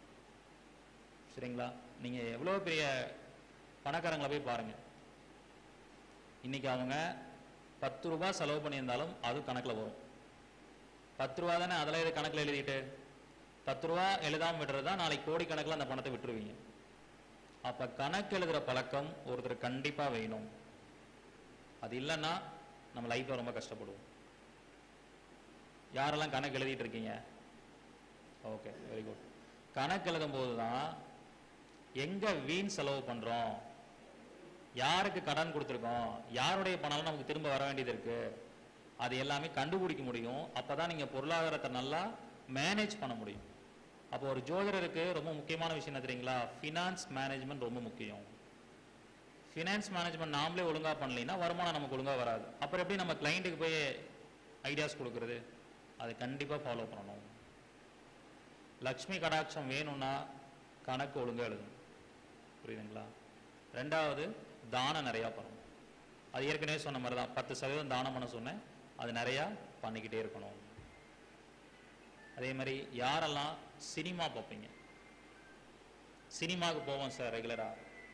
சரிங்களா நீங்க எவ்வளவு பெரிய பணக்காரங்களை போய் பாருங்க இன்னைக்கு அவங்க பத்து ரூபாய் செலவு பண்ணியிருந்தாலும் அது கணக்குல வரும் பத்து ரூபா தானே அதெல்லாம் இது கணக்குல எழுதிட்டு பத்து ரூபா எழுதாம விடுறதா நாளைக்கு கோடிக்கணக்கில் அந்த பணத்தை விட்டுருவீங்க அப்ப கணக்கு எழுதுற பழக்கம் ஒருத்தர் கண்டிப்பா வேணும் அது இல்லைன்னா நம்ம லைஃப்ல ரொம்ப கஷ்டப்படுவோம் யாரெல்லாம் கணக்கு எழுதிட்டு இருக்கீங்க ஓகே வெரி குட் கணக்கு எழுதும் போது தான் எங்க வீண் செலவு பண்றோம் யாருக்கு கடன் கொடுத்துருக்கோம் யாருடைய பணம் நமக்கு திரும்ப வர வேண்டியது இருக்கு அது எல்லாமே கண்டுபிடிக்க முடியும் அப்பதான் நீங்க பொருளாதாரத்தை நல்லா மேனேஜ் பண்ண முடியும் அப்போ ஒரு ஜோதிடருக்கு ரொம்ப முக்கியமான விஷயம் என்ன தெரியுங்களா ஃபினான்ஸ் மேனேஜ்மெண்ட் ரொம்ப முக்கியம் ஃபினான்ஸ் மேனேஜ்மெண்ட் நாமளே ஒழுங்கா பண்ணலைன்னா வருமானம் நமக்கு ஒழுங்கா வராது அப்புறம் எப்படி நம்ம கிளைண்ட்டுக்கு போய் ஐடியாஸ் கொடுக்கறது அதை கண்டிப்பா ஃபாலோ பண்ணணும் லக்ஷ்மி கடாட்சம் வேணும்னா கணக்கு ஒழுங்கா எழுதணும் புரியுதுங்களா ரெண்டாவது தானம் நிறையா பண்ணணும் அது ஏற்கனவே சொன்ன மாதிரி தான் பத்து சதவீதம் தானம் பண்ண சொன்னேன் அது நிறையா பண்ணிக்கிட்டே இருக்கணும் அதே மாதிரி யாரெல்லாம் சினிமா பார்ப்பீங்க சினிமாவுக்கு போவோம் சார் ரெகுலரா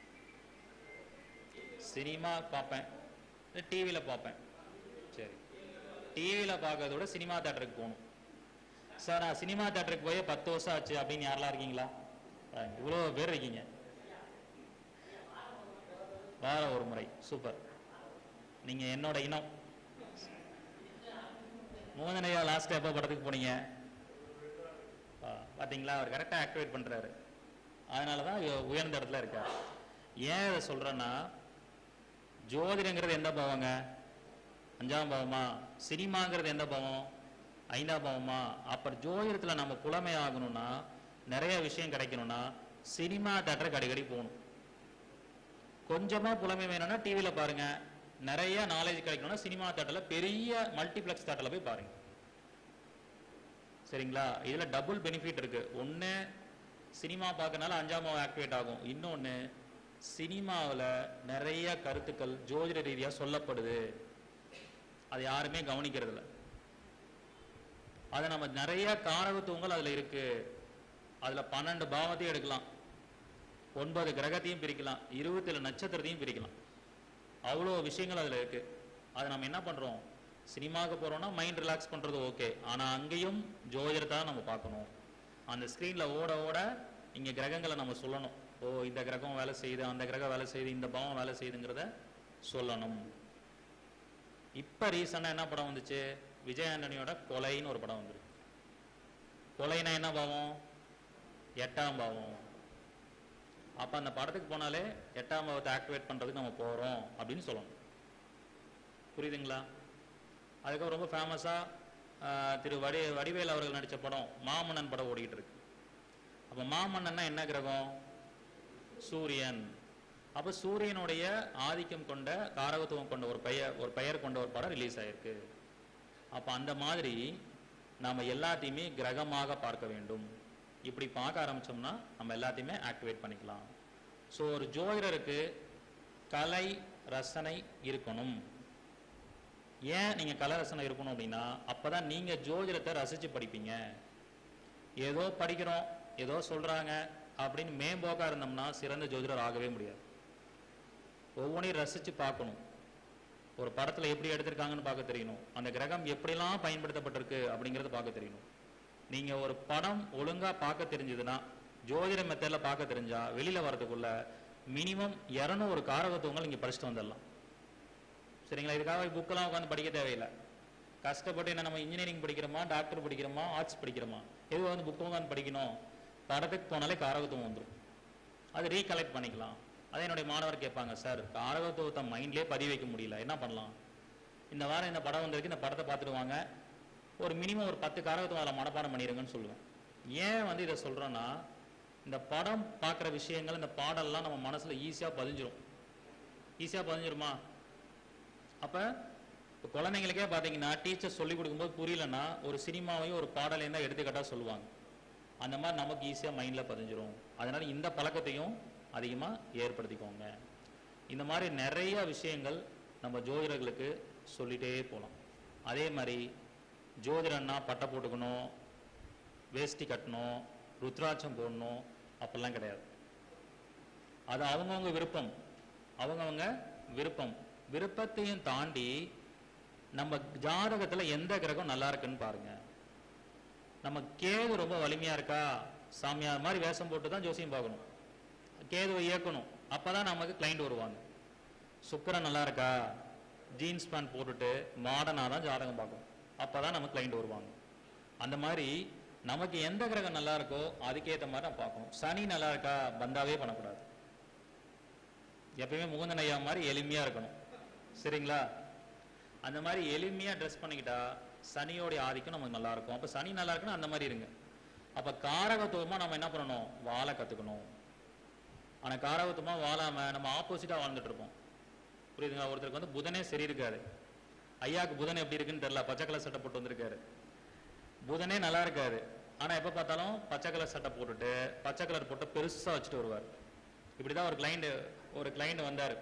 சினிமா பார்ப்பேன் டிவியில் பார்ப்பேன் சரி டிவியில் பார்க்கறத விட சினிமா தேட்டருக்கு போகணும் சார் நான் சினிமா தேட்டருக்கு போய் பத்து வருஷம் ஆச்சு அப்படின்னு யாரெல்லாம் இருக்கீங்களா இவ்வளோ பேர் இருக்கீங்க வார ஒரு முறை சூப்பர் நீங்க என்னோட இனம் மோகனையா லாஸ்ட் எப்போ படத்துக்கு போனீங்க ஆ, பாத்தீங்களா அவர் கரெக்டாக ஆக்டிவேட் பண்றாரு அதனால தான் இவர் உயர்ந்த இடத்துல இருக்கார் ஏன் இதை சொல்றேன்னா ஜோதிடங்கிறது எந்த பாவங்க அஞ்சாம் பாவமா சினிமாங்கிறது எந்த பாவம் ஐந்தாம் பாவமா அப்புறம் ஜோதிடத்துல நம்ம புலமை ஆகணும்னா நிறைய விஷயம் கிடைக்கணும்னா சினிமா தேட்டருக்கு அடிக்கடி போகணும் கொஞ்சமா புலமை வேணும்னா டிவியில பாருங்க நிறைய நாலேஜ் கிடைக்கணும்னா சினிமா தேட்டர்ல பெரிய மல்டிப்ளெக்ஸ் தேட்டர்ல போய் பாருங்க சரிங்களா இதுல டபுள் பெனிஃபிட் இருக்கு ஒண்ணு சினிமா பார்க்கறனால அஞ்சாம் பாவம் ஆக்டிவேட் ஆகும் இன்னொன்னு சினிமாவுல நிறைய கருத்துக்கள் ஜோதிட ரீதியா சொல்லப்படுது அது யாருமே கவனிக்கிறது இல்ல அது நம்ம நிறைய காரகத்துவங்கள் அதுல இருக்கு அதுல பன்னெண்டு பாவத்தையும் எடுக்கலாம் ஒன்பது கிரகத்தையும் பிரிக்கலாம் இருபத்தேழு நட்சத்திரத்தையும் பிரிக்கலாம் அவ்வளோ விஷயங்கள் அதில் இருக்கு அதை நம்ம என்ன பண்றோம் சினிமாவுக்கு போறோம்னா மைண்ட் ரிலாக்ஸ் பண்றது ஓகே ஆனா அங்கேயும் ஜோதிடத்தை தான் நம்ம பார்க்கணும் அந்த ஸ்க்ரீன்ல ஓட ஓட இங்க கிரகங்களை நம்ம சொல்லணும் ஓ இந்த கிரகம் வேலை செய்யுது அந்த கிரகம் வேலை செய்யுது இந்த பாவம் வேலை செய்யுதுங்கிறத சொல்லணும் இப்ப ரீசனா என்ன படம் வந்துச்சு விஜய் ஆண்டனியோட கொலைன்னு ஒரு படம் வந்துருக்கு கொலைனா என்ன பாவம் எட்டாம் பாவம் அப்ப அந்த படத்துக்கு போனாலே எட்டாம் பாவத்தை ஆக்டிவேட் பண்றதுக்கு நம்ம போறோம் அப்படின்னு சொல்லணும் புரியுதுங்களா அதுக்கப்புறம் ரொம்ப ஃபேமஸா திரு வடி வடிவேல் அவர்கள் நடிச்ச படம் மாமன்னன் படம் ஓடிக்கிட்டு இருக்கு அப்ப மாமன்னன்னா என்ன கிரகம் சூரியன் அப்ப சூரியனுடைய ஆதிக்கம் கொண்ட காரகத்துவம் கொண்ட ஒரு பெயர் ஒரு பெயர் கொண்ட ஒரு படம் ரிலீஸ் ஆயிருக்கு அப்ப அந்த மாதிரி நாம எல்லாத்தையுமே கிரகமாக பார்க்க வேண்டும் இப்படி பார்க்க ஆரம்பிச்சோம்னா நம்ம எல்லாத்தையுமே ஆக்டிவேட் பண்ணிக்கலாம் ஸோ ஒரு ஜோதிடருக்கு கலை ரசனை இருக்கணும் ஏன் நீங்க கலை ரசனை இருக்கணும் அப்படின்னா அப்பதான் நீங்க ஜோதிடத்தை ரசிச்சு படிப்பீங்க ஏதோ படிக்கிறோம் ஏதோ சொல்றாங்க அப்படின்னு மேம்போக்கா இருந்தோம்னா சிறந்த ஜோதிடர் ஆகவே முடியாது ஒவ்வொன்றையும் ரசிச்சு பார்க்கணும் ஒரு படத்துல எப்படி எடுத்திருக்காங்கன்னு பார்க்க தெரியணும் அந்த கிரகம் எப்படிலாம் பயன்படுத்தப்பட்டிருக்கு அப்படிங்கறத பார்க்க தெரியணும் நீங்க ஒரு படம் ஒழுங்கா பார்க்க தெரிஞ்சதுன்னா ஜோதிட மெத்தட்ல பார்க்க தெரிஞ்சா வெளியில வரதுக்குள்ள மினிமம் 200 காரகத்துவங்கள் நீங்க படிச்சுட்டு வந்துடலாம் சரிங்களா இதுக்காக புக்கெல்லாம் உட்காந்து படிக்க தேவையில்லை கஷ்டப்பட்டு என்ன நம்ம இன்ஜினியரிங் படிக்கிறோமா டாக்டர் படிக்கிறோமா ஆர்ட்ஸ் படிக்கிறோமா எது வந்து புக்கு உட்காந்து படிக்கணும் படத்துக்கு போனாலே காரகத்துவம் வந்துடும் அது ரீகலெக்ட் பண்ணிக்கலாம் அதே என்னுடைய மாணவர் கேட்பாங்க சார் காரகத்துவத்தை மைண்ட்லேயே பதிவு வைக்க முடியல என்ன பண்ணலாம் இந்த வாரம் இந்த படம் வந்திருக்கு இந்த படத்தை பார்த்துடுவாங்க ஒரு மினிமம் ஒரு பத்து காரகத்துவம் அதில் மனப்பாடம் பண்ணிடுங்கன்னு சொல்லுவேன் ஏன் வந்து இதை சொல்கிறேன்னா இந்த படம் பார்க்குற விஷயங்கள் இந்த பாடல்லாம் நம்ம மனசில் ஈஸியாக பதிஞ்சிரும் ஈஸியாக பதிஞ்சிருமா அப்போ இப்போ குழந்தைங்களுக்கே பார்த்தீங்கன்னா டீச்சர் சொல்லி கொடுக்கும்போது புரியலன்னா ஒரு சினிமாவையும் ஒரு பாடலையும் தான் எடுத்துக்கிட்டா சொல்லுவாங்க அந்த மாதிரி நமக்கு ஈஸியாக மைண்டில் பதிஞ்சிரும் அதனால இந்த பழக்கத்தையும் அதிகமாக ஏற்படுத்திக்கோங்க இந்த மாதிரி நிறைய விஷயங்கள் நம்ம ஜோதிடர்களுக்கு சொல்லிட்டே போகலாம் அதே மாதிரி ஜோதிடன்னா பட்டை போட்டுக்கணும் வேஷ்டி கட்டணும் ருத்ராட்சம் போடணும் அப்படிலாம் கிடையாது அது அவங்கவங்க விருப்பம் அவங்கவங்க விருப்பம் விருப்பத்தையும் தாண்டி நம்ம ஜாதகத்துல எந்த கிரகம் நல்லா இருக்குன்னு பாருங்க நம்ம கேது ரொம்ப வலிமையா இருக்கா சாமியார் மாதிரி வேஷம் போட்டு தான் ஜோசியம் பார்க்கணும் கேதுவை இயக்கணும் அப்பதான் நமக்கு கிளைண்ட் வருவாங்க சுக்கிரன் நல்லா இருக்கா ஜீன்ஸ் பேண்ட் போட்டுட்டு மாடர்னாக தான் ஜாதகம் பார்க்கணும் அப்பதான் நமக்கு கிளைண்ட் வருவாங்க அந்த மாதிரி நமக்கு எந்த கிரகம் நல்லா இருக்கோ அதுக்கேற்ற மாதிரி நான் பார்க்கணும் சனி நல்லா இருக்கா பந்தாவே பண்ணக்கூடாது எப்பயுமே முகுந்தன் ஐயா மாதிரி எளிமையா இருக்கணும் சரிங்களா அந்த மாதிரி எளிமையா ட்ரெஸ் பண்ணிக்கிட்டா சனியோடைய ஆதிக்கம் நமக்கு நல்லா இருக்கும் அப்ப சனி நல்லா இருக்குன்னா அந்த மாதிரி இருங்க அப்ப காரகத்துவமா நம்ம என்ன பண்ணணும் வாழ கத்துக்கணும் ஆனா காரகத்துவமா வாழாம நம்ம ஆப்போசிட்டா வாழ்ந்துட்டு இருப்போம் புரியுதுங்களா ஒருத்தருக்கு வந்து புதனே சரி இருக்காது ஐயாவுக்கு புதன் எப்படி இருக்குன்னு தெரியல பச்சை கலர் சட்டை போட்டு வந்திருக்காரு புதனே நல்லா இருக்காது ஆனா எப்ப பார்த்தாலும் பச்சை கலர் சட்டை போட்டுட்டு பச்சை கலர் போட்டு பெருசா வச்சுட்டு வருவார் இப்படிதான் ஒரு கிளைண்ட் ஒரு கிளைண்ட் வந்தாரு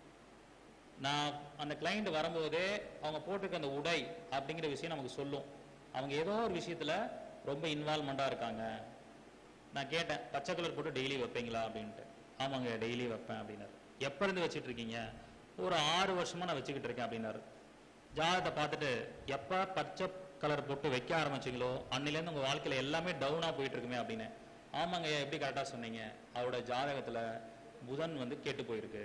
நான் அந்த கிளைண்ட் வரும்போதே அவங்க போட்டிருக்க அந்த உடை அப்படிங்கிற விஷயம் நமக்கு சொல்லும் அவங்க ஏதோ ஒரு விஷயத்துல ரொம்ப இன்வால்மெண்டா இருக்காங்க நான் கேட்டேன் பச்சை கலர் போட்டு டெய்லி வைப்பீங்களா அப்படின்ட்டு ஆமாங்க டெய்லி வைப்பேன் அப்படின்னாரு எப்ப இருந்து வச்சிட்டு இருக்கீங்க ஒரு ஆறு வருஷமா நான் வச்சுக்கிட்டு இருக்கேன் அப்படின்னாரு ஜாதகத்தை பார்த்துட்டு எப்ப பச்சை கலர் போட்டு வைக்க ஆரம்பிச்சீங்களோ அன்னிலேருந்து உங்க வாழ்க்கையில எல்லாமே டவுனா போயிட்டு இருக்குமே அப்படின்னு ஆமாங்க எப்படி கரெக்டா சொன்னீங்க அவரோட ஜாதகத்துல புதன் வந்து கெட்டு போயிருக்கு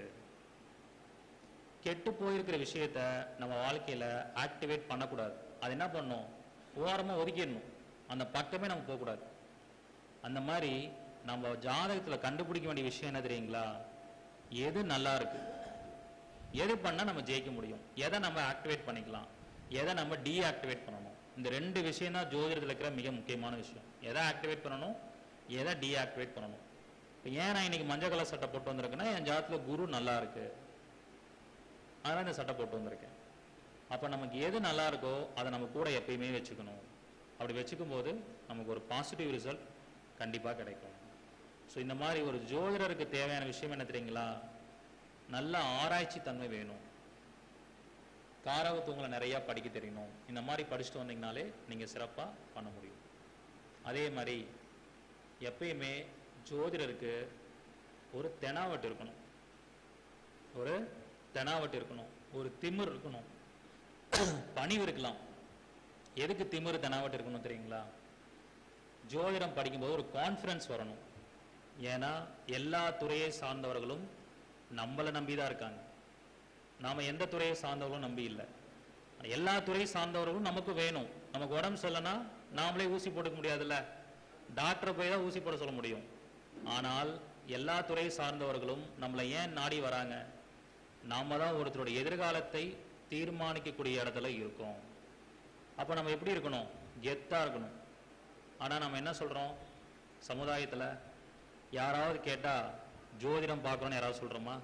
கெட்டு போயிருக்கிற விஷயத்த நம்ம வாழ்க்கையில ஆக்டிவேட் பண்ணக்கூடாது அது என்ன பண்ணும் ஓரமா ஒதுக்கிடணும் அந்த பக்கமே நம்ம போகக்கூடாது அந்த மாதிரி நம்ம ஜாதகத்துல கண்டுபிடிக்க வேண்டிய விஷயம் என்ன தெரியுங்களா எது நல்லா இருக்கு எது பண்ணா நம்ம ஜெயிக்க முடியும் எதை நம்ம ஆக்டிவேட் பண்ணிக்கலாம் எதை நம்ம டீஆக்டிவேட் பண்ணணும் இந்த ரெண்டு விஷயம் தான் ஜோதிடத்தில் இருக்கிற மிக முக்கியமான விஷயம் எதை ஆக்டிவேட் பண்ணணும் எதை டீஆக்டிவேட் பண்ணணும் இப்போ ஏன் நான் இன்னைக்கு மஞ்சள் கலர் சட்டை போட்டு வந்திருக்கேன்னா என் ஜாதத்துல குரு நல்லா இருக்கு அதனால இந்த சட்டை போட்டு வந்திருக்கேன் அப்போ நமக்கு எது நல்லா இருக்கோ அதை நம்ம கூட எப்பயுமே வச்சுக்கணும் அப்படி வச்சுக்கும் போது நமக்கு ஒரு பாசிட்டிவ் ரிசல்ட் கண்டிப்பாக கிடைக்கும் ஸோ இந்த மாதிரி ஒரு ஜோதிடருக்கு தேவையான விஷயம் என்ன தெரியுங்களா நல்ல ஆராய்ச்சி தன்மை வேணும் காரகத்துவங்களை நிறைய படிக்க தெரியணும் இந்த மாதிரி படிச்சுட்டு வந்தீங்கனாலே நீங்கள் சிறப்பாக பண்ண முடியும் அதே மாதிரி எப்பயுமே ஜோதிடருக்கு ஒரு தெனாவட்டு இருக்கணும் ஒரு தெனாவட்டு இருக்கணும் ஒரு திமிர் இருக்கணும் பணிவு இருக்கலாம் எதுக்கு திமிரு தெனாவட்டு இருக்கணும் தெரியுங்களா ஜோதிடம் படிக்கும்போது ஒரு கான்ஃபிடன்ஸ் வரணும் ஏன்னா எல்லா துறையை சார்ந்தவர்களும் நம்மளை நம்பி தான் இருக்காங்க நாம எந்த துறையை சார்ந்தவர்களும் நம்பி இல்லை எல்லா துறையை சார்ந்தவர்களும் நமக்கு வேணும் நமக்கு உடம்பு சொல்லனா நாமளே ஊசி போட்டுக்க முடியாதுல்ல டாக்டரை போய் தான் ஊசி போட சொல்ல முடியும் ஆனால் எல்லா துறையை சார்ந்தவர்களும் நம்மளை ஏன் நாடி வராங்க நாம தான் ஒருத்தருடைய எதிர்காலத்தை தீர்மானிக்கக்கூடிய இடத்துல இருக்கோம் அப்ப நம்ம எப்படி இருக்கணும் கெத்தா இருக்கணும் ஆனா நம்ம என்ன சொல்றோம் சமுதாயத்துல யாராவது கேட்டா ஜோதிடம் பார்க்கணும்னு யாராவது சொல்றோமா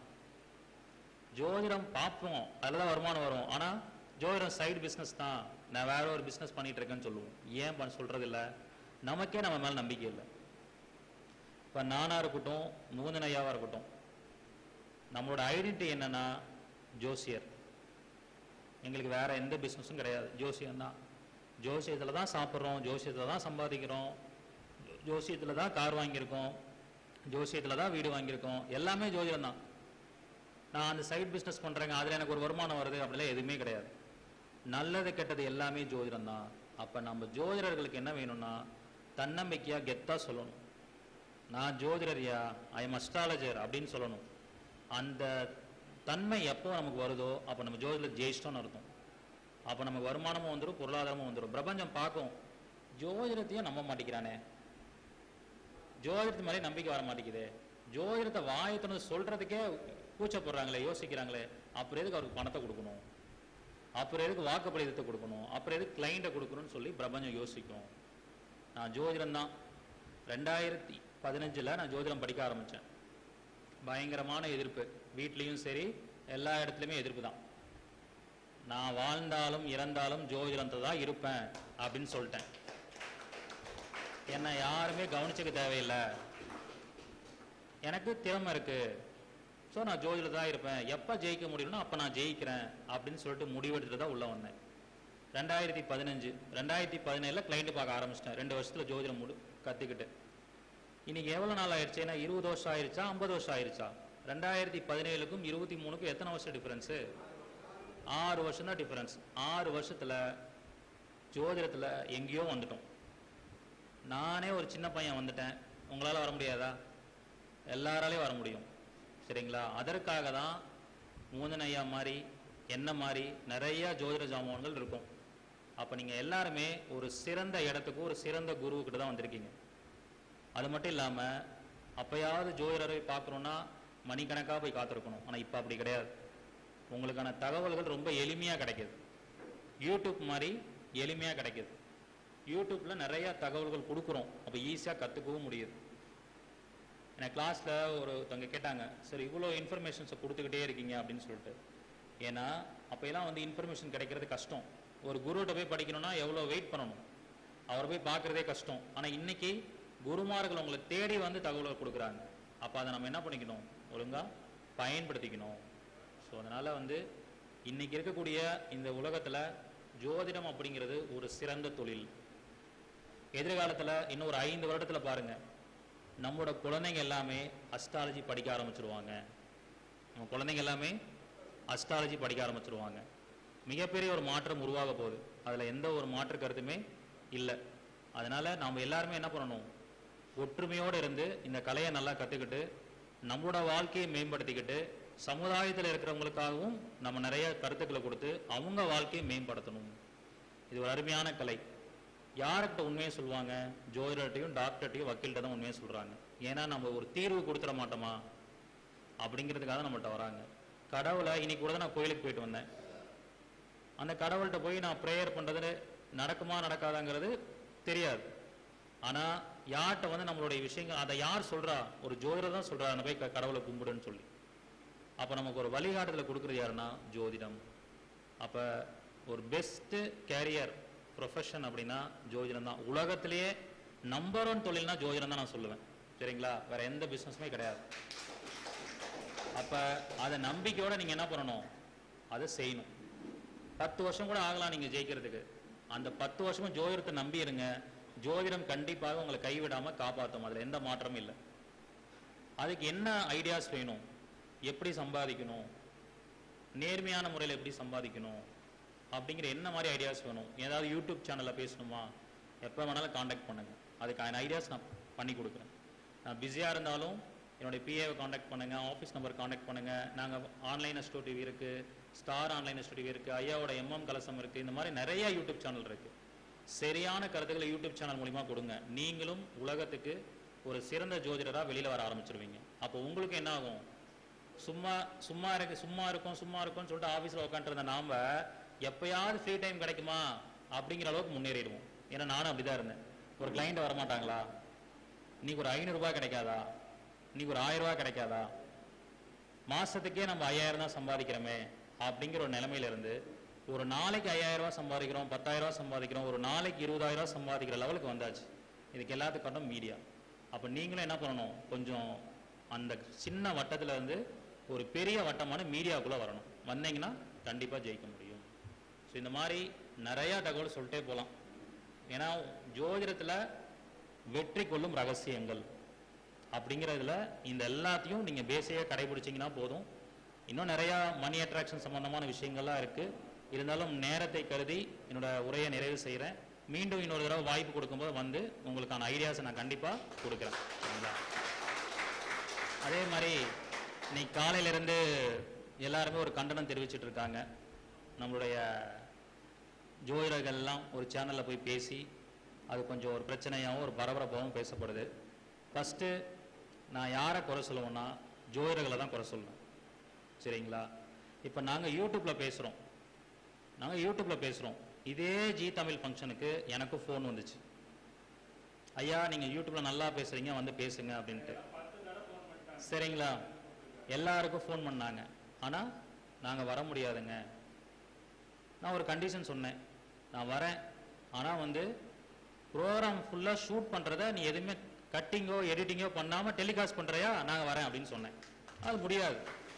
ஜோதிடம் பார்ப்போம் அதில் தான் வருமானம் வரும் ஆனா ஜோதிடம் சைடு பிஸ்னஸ் தான் நான் வேற ஒரு பிஸ்னஸ் பண்ணிட்டு இருக்கேன்னு சொல்லுவோம் ஏன் பண்ண சொல்றது இல்ல நமக்கே நம்ம மேல நம்பிக்கை இல்லை இப்ப நானா இருக்கட்டும் முகுந்தன் ஐயாவா இருக்கட்டும் நம்மளோட ஐடென்டிட்டி என்னன்னா ஜோசியர் எங்களுக்கு வேற எந்த பிஸ்னஸும் கிடையாது ஜோசியம் தான் ஜோசியத்தில் தான் சாப்பிட்றோம் ஜோசியத்தில் தான் சம்பாதிக்கிறோம் ஜோசியத்தில் தான் கார் வாங்கியிருக்கோம் ஜோசியத்தில் தான் வீடு வாங்கியிருக்கோம் எல்லாமே ஜோதிடம் தான் நான் அந்த சைட் பிஸ்னஸ் பண்ணுறேங்க அதில் எனக்கு ஒரு வருமானம் வருது அப்படிலாம் எதுவுமே கிடையாது நல்லது கெட்டது எல்லாமே ஜோதிடம் தான் அப்போ நம்ம ஜோதிடர்களுக்கு என்ன வேணும்னா தன்னம்பிக்கையாக கெத்தாக சொல்லணும் நான் ஜோதிடர்யா ஐ எம் அஸ்ட்ராலஜர் அப்படின்னு சொல்லணும் அந்த தன்மை எப்போ நமக்கு வருதோ அப்போ நம்ம ஜோதிடர் ஜெயிச்சிட்டோம்னு அர்த்தம் அப்போ நமக்கு வருமானமும் வந்துடும் பொருளாதாரமும் வந்துடும் பிரபஞ்சம் பார்க்கும் ஜோதிடத்தையும் நம்ப மாட்டேங்கிறானே ஜோதிடத்து மேலே நம்பிக்கை வர மாட்டேங்குது ஜோதிடத்தை வாயத்தனது சொல்றதுக்கே கூச்சப்படுறாங்களே யோசிக்கிறாங்களே அப்புறம் எதுக்கு அவருக்கு பணத்தை கொடுக்கணும் அப்புறம் எதுக்கு வாக்குப்படிதத்தை கொடுக்கணும் அப்புறம் எதுக்கு கிளைண்ட்டை கொடுக்கணும்னு சொல்லி பிரபஞ்சம் யோசிக்கும் நான் ஜோதிடம் தான் ரெண்டாயிரத்தி பதினஞ்சில் நான் ஜோதிடம் படிக்க ஆரம்பித்தேன் பயங்கரமான எதிர்ப்பு வீட்லேயும் சரி எல்லா இடத்துலையுமே எதிர்ப்பு தான் நான் வாழ்ந்தாலும் இறந்தாலும் ஜோதிடத்தை தான் இருப்பேன் அப்படின்னு சொல்லிட்டேன் என்னை யாருமே கவனிச்சுக்க தேவையில்லை எனக்கு திறமை இருக்கு ஸோ நான் ஜோதியில் தான் இருப்பேன் எப்போ ஜெயிக்க முடியும்னா அப்போ நான் ஜெயிக்கிறேன் அப்படின்னு சொல்லிட்டு முடிவெடுத்துட்டு தான் உள்ளே வந்தேன் ரெண்டாயிரத்தி பதினஞ்சு ரெண்டாயிரத்தி பதினேழில் கிளைண்ட் பார்க்க ஆரம்பிச்சிட்டேன் ரெண்டு வருஷத்தில் ஜோதிடம் முடி கற்றுக்கிட்டு இன்னைக்கு எவ்வளோ நாள் ஆயிடுச்சுன்னா இருபது வருஷம் ஆயிருச்சா ஐம்பது வருஷம் ஆயிருச்சா ரெண்டாயிரத்தி பதினேழுக்கும் இருபத்தி மூணுக்கும் எத்தனை வருஷம் டிஃப்ரென்ஸு ஆறு வருஷம் தான் டிஃப்ரென்ஸ் ஆறு வருஷத்தில் ஜோதிடத்தில் எங்கேயோ வந்துட்டோம் நானே ஒரு சின்ன பையன் வந்துட்டேன் உங்களால் வர முடியாதா எல்லாராலையும் வர முடியும் சரிங்களா அதற்காக தான் மூந்தன் ஐயா மாதிரி என்ன மாதிரி நிறைய ஜோதிட ஜாமான்கள் இருக்கும் அப்போ நீங்கள் எல்லாருமே ஒரு சிறந்த இடத்துக்கு ஒரு சிறந்த குருவுக்கிட்ட தான் வந்திருக்கீங்க அது மட்டும் இல்லாமல் அப்பயாவது ஜோதிடரை பார்க்குறோன்னா மணிக்கணக்காக போய் காத்திருக்கணும் ஆனால் இப்போ அப்படி கிடையாது உங்களுக்கான தகவல்கள் ரொம்ப எளிமையாக கிடைக்குது யூடியூப் மாதிரி எளிமையாக கிடைக்குது யூடியூப்பில் நிறைய தகவல்கள் கொடுக்குறோம் அப்போ ஈஸியாக கற்றுக்கவும் முடியுது எனக்கு கிளாஸில் ஒருத்தவங்க கேட்டாங்க சரி இவ்வளோ இன்ஃபர்மேஷன்ஸை கொடுத்துக்கிட்டே இருக்கீங்க அப்படின்னு சொல்லிட்டு ஏன்னா அப்போயெல்லாம் வந்து இன்ஃபர்மேஷன் கிடைக்கிறது கஷ்டம் ஒரு குருகிட்ட போய் படிக்கணும்னா எவ்வளோ வெயிட் பண்ணணும் அவரை போய் பார்க்குறதே கஷ்டம் ஆனால் இன்னைக்கு குருமார்கள் உங்களை தேடி வந்து தகவலை கொடுக்குறாங்க அப்போ அதை நம்ம என்ன பண்ணிக்கணும் ஒழுங்காக பயன்படுத்திக்கணும் ஸோ அதனால் வந்து இன்னைக்கு இருக்கக்கூடிய இந்த உலகத்தில் ஜோதிடம் அப்படிங்கிறது ஒரு சிறந்த தொழில் எதிர்காலத்தில் இன்னும் ஒரு ஐந்து வருடத்தில் பாருங்க நம்மளோட குழந்தைங்க எல்லாமே அஸ்ட்ராலஜி படிக்க ஆரம்பிச்சிருவாங்க நம்ம குழந்தைங்க எல்லாமே அஸ்ட்ராலஜி படிக்க ஆரம்பிச்சிருவாங்க மிகப்பெரிய ஒரு மாற்றம் உருவாக போகுது அதில் எந்த ஒரு மாற்று கருத்துமே இல்லை அதனால நாம் எல்லாருமே என்ன பண்ணணும் ஒற்றுமையோடு இருந்து இந்த கலையை நல்லா கற்றுக்கிட்டு நம்மளோட வாழ்க்கையை மேம்படுத்திக்கிட்டு சமுதாயத்தில் இருக்கிறவங்களுக்காகவும் நம்ம நிறைய கருத்துக்களை கொடுத்து அவங்க வாழ்க்கையை மேம்படுத்தணும் இது ஒரு அருமையான கலை யார்கிட்ட உண்மையை சொல்லுவாங்க ஜோதிடர்கிட்டையும் டாக்டர்கிட்டையும் வக்கீல்கிட்ட தான் உண்மையை சொல்கிறாங்க ஏன்னா நம்ம ஒரு தீர்வு கொடுத்துட மாட்டோமா அப்படிங்கிறதுக்காக நம்மள்ட்ட வராங்க கடவுளை இன்னைக்கு கூட தான் நான் கோயிலுக்கு போயிட்டு வந்தேன் அந்த கடவுள்கிட்ட போய் நான் ப்ரேயர் பண்ணுறது நடக்குமா நடக்காதாங்கிறது தெரியாது ஆனால் யார்கிட்ட வந்து நம்மளுடைய விஷயங்கள் அதை யார் சொல்கிறா ஒரு ஜோதிடர் தான் சொல்கிறா அந்த போய் க- கடவுளை கும்பிடுன்னு சொல்லி அப்போ நமக்கு ஒரு வழிகாட்டுதலை கொடுக்குறது யாருன்னா ஜோதிடம் அப்போ ஒரு பெஸ்ட்டு கேரியர் ப்ரொஃபஷன் அப்படின்னா ஜோதிடம் தான் உலகத்திலேயே நம்பர் ஒன் தொழில்னா ஜோதிடம் தான் நான் சொல்லுவேன் சரிங்களா வேற எந்த பிஸ்னஸுமே கிடையாது அப்போ அதை நம்பிக்கையோட நீங்கள் என்ன பண்ணணும் அதை செய்யணும் பத்து வருஷம் கூட ஆகலாம் நீங்கள் ஜெயிக்கிறதுக்கு அந்த பத்து வருஷமும் ஜோதிடத்தை நம்பி இருங்க ஜோதிடம் கண்டிப்பாக உங்களை கைவிடாமல் காப்பாற்றும் அதில் எந்த மாற்றமும் இல்லை அதுக்கு என்ன ஐடியாஸ் வேணும் எப்படி சம்பாதிக்கணும் நேர்மையான முறையில் எப்படி சம்பாதிக்கணும் அப்படிங்கிற என்ன மாதிரி ஐடியாஸ் வேணும் ஏதாவது யூடியூப் சேனலில் பேசணுமா எப்போ வேணாலும் காண்டாக்ட் பண்ணுங்க அதுக்கான ஐடியாஸ் நான் பண்ணி கொடுக்குறேன் நான் பிஸியாக இருந்தாலும் என்னுடைய பிஏவை காண்டாக்ட் பண்ணுங்க ஆஃபீஸ் நம்பர் காண்டாக்ட் பண்ணுங்க நாங்கள் ஆன்லைன் எஸ்டோ டிவி இருக்கு ஸ்டார் ஆன்லைன் எஸ்டோ டிவி இருக்கு ஐயாவோட எம்எம் கலசம் இருக்கு இந்த மாதிரி நிறைய யூடியூப் சேனல் இருக்கு சரியான கருத்துக்களை யூடியூப் சேனல் மூலிமா கொடுங்க நீங்களும் உலகத்துக்கு ஒரு சிறந்த ஜோதிடராக வெளியில் வர ஆரம்பிச்சிருவீங்க அப்போ உங்களுக்கு என்ன ஆகும் சும்மா சும்மா இருக்கு சும்மா இருக்கும் சும்மா இருக்கும்னு சொல்லிட்டு ஆஃபீஸில் உட்காந்துருந்த நாம எப்பயாவது ஃப்ரீ டைம் கிடைக்குமா அப்படிங்கிற அளவுக்கு முன்னேறிடுவோம் ஏன்னா நானும் அப்படிதான் இருந்தேன் ஒரு கிளைண்ட் வரமாட்டாங்களா இன்னைக்கு ஒரு ஐநூறுரூபா கிடைக்காதா இன்னைக்கு ஒரு ஆயிரம் ரூபாய் கிடைக்காதா மாசத்துக்கே நம்ம ஐயாயிரம் தான் சம்பாதிக்கிறோமே அப்படிங்கிற ஒரு நிலைமையில இருந்து ஒரு நாளைக்கு ஐயாயிரம் ரூபாய் சம்பாதிக்கிறோம் பத்தாயிரம் ரூபாய் சம்பாதிக்கிறோம் ஒரு நாளைக்கு இருபதாயிரம் ரூபாய் சம்பாதிக்கிற லெவலுக்கு வந்தாச்சு இதுக்கு எல்லாத்துக்கும் காரணம் மீடியா அப்போ நீங்களும் என்ன பண்ணணும் கொஞ்சம் அந்த சின்ன வட்டத்துல இருந்து ஒரு பெரிய வட்டமான மீடியாக்குள்ள வரணும் வந்தீங்கன்னா கண்டிப்பா ஜெயிக்க முடியும் ஸோ இந்த மாதிரி நிறைய தகவல் சொல்லிட்டே போகலாம் ஏன்னா ஜோதிடத்துல வெற்றி கொள்ளும் ரகசியங்கள் அப்படிங்கிறதுல இந்த எல்லாத்தையும் நீங்கள் பேஸையாக கடைபிடிச்சீங்கன்னா போதும் இன்னும் நிறையா மணி அட்ராக்ஷன் சம்பந்தமான விஷயங்கள்லாம் இருக்கு இருந்தாலும் நேரத்தை கருதி என்னோட உரையை நிறைவு செய்கிறேன் மீண்டும் இன்னொரு தடவை வாய்ப்பு கொடுக்கும்போது வந்து உங்களுக்கான ஐடியாஸை நான் கண்டிப்பாக கொடுக்குறேன் சரிங்களா அதே மாதிரி இன்னைக்கு காலையிலேருந்து எல்லாருமே ஒரு கண்டனம் தெரிவிச்சிட்டு இருக்காங்க நம்மளுடைய ஜோதிடர்கள்லாம் ஒரு சேனலில் போய் பேசி அது கொஞ்சம் ஒரு பிரச்சனையாகவும் ஒரு பரபரப்பாகவும் பேசப்படுது ஃபஸ்ட்டு நான் யாரை குறை சொல்லுவேன்னா ஜோதிடர்களை தான் குறை சொல்லுவேன் சரிங்களா இப்போ நாங்கள் யூடியூப்பில் பேசுகிறோம் நாங்கள் யூடியூப்பில் பேசுகிறோம் இதே ஜி தமிழ் ஃபங்க்ஷனுக்கு எனக்கும் ஃபோன் வந்துச்சு ஐயா நீங்கள் யூடியூப்பில் நல்லா பேசுகிறீங்க வந்து பேசுங்க அப்படின்ட்டு சரிங்களா எல்லாருக்கும் ஃபோன் பண்ணாங்க ஆனால் நாங்கள் வர முடியாதுங்க நான் ஒரு கண்டிஷன் சொன்னேன் நான் வரேன் ஆனால் வந்து ப்ரோக்ராம் ஃபுல்லாக ஷூட் பண்ணுறத நீ எதுவுமே கட்டிங்கோ எடிட்டிங்கோ பண்ணாமல் டெலிகாஸ்ட் பண்ணுறியா நாங்கள் வரேன் அப்படின்னு சொன்னேன் அது முடியாது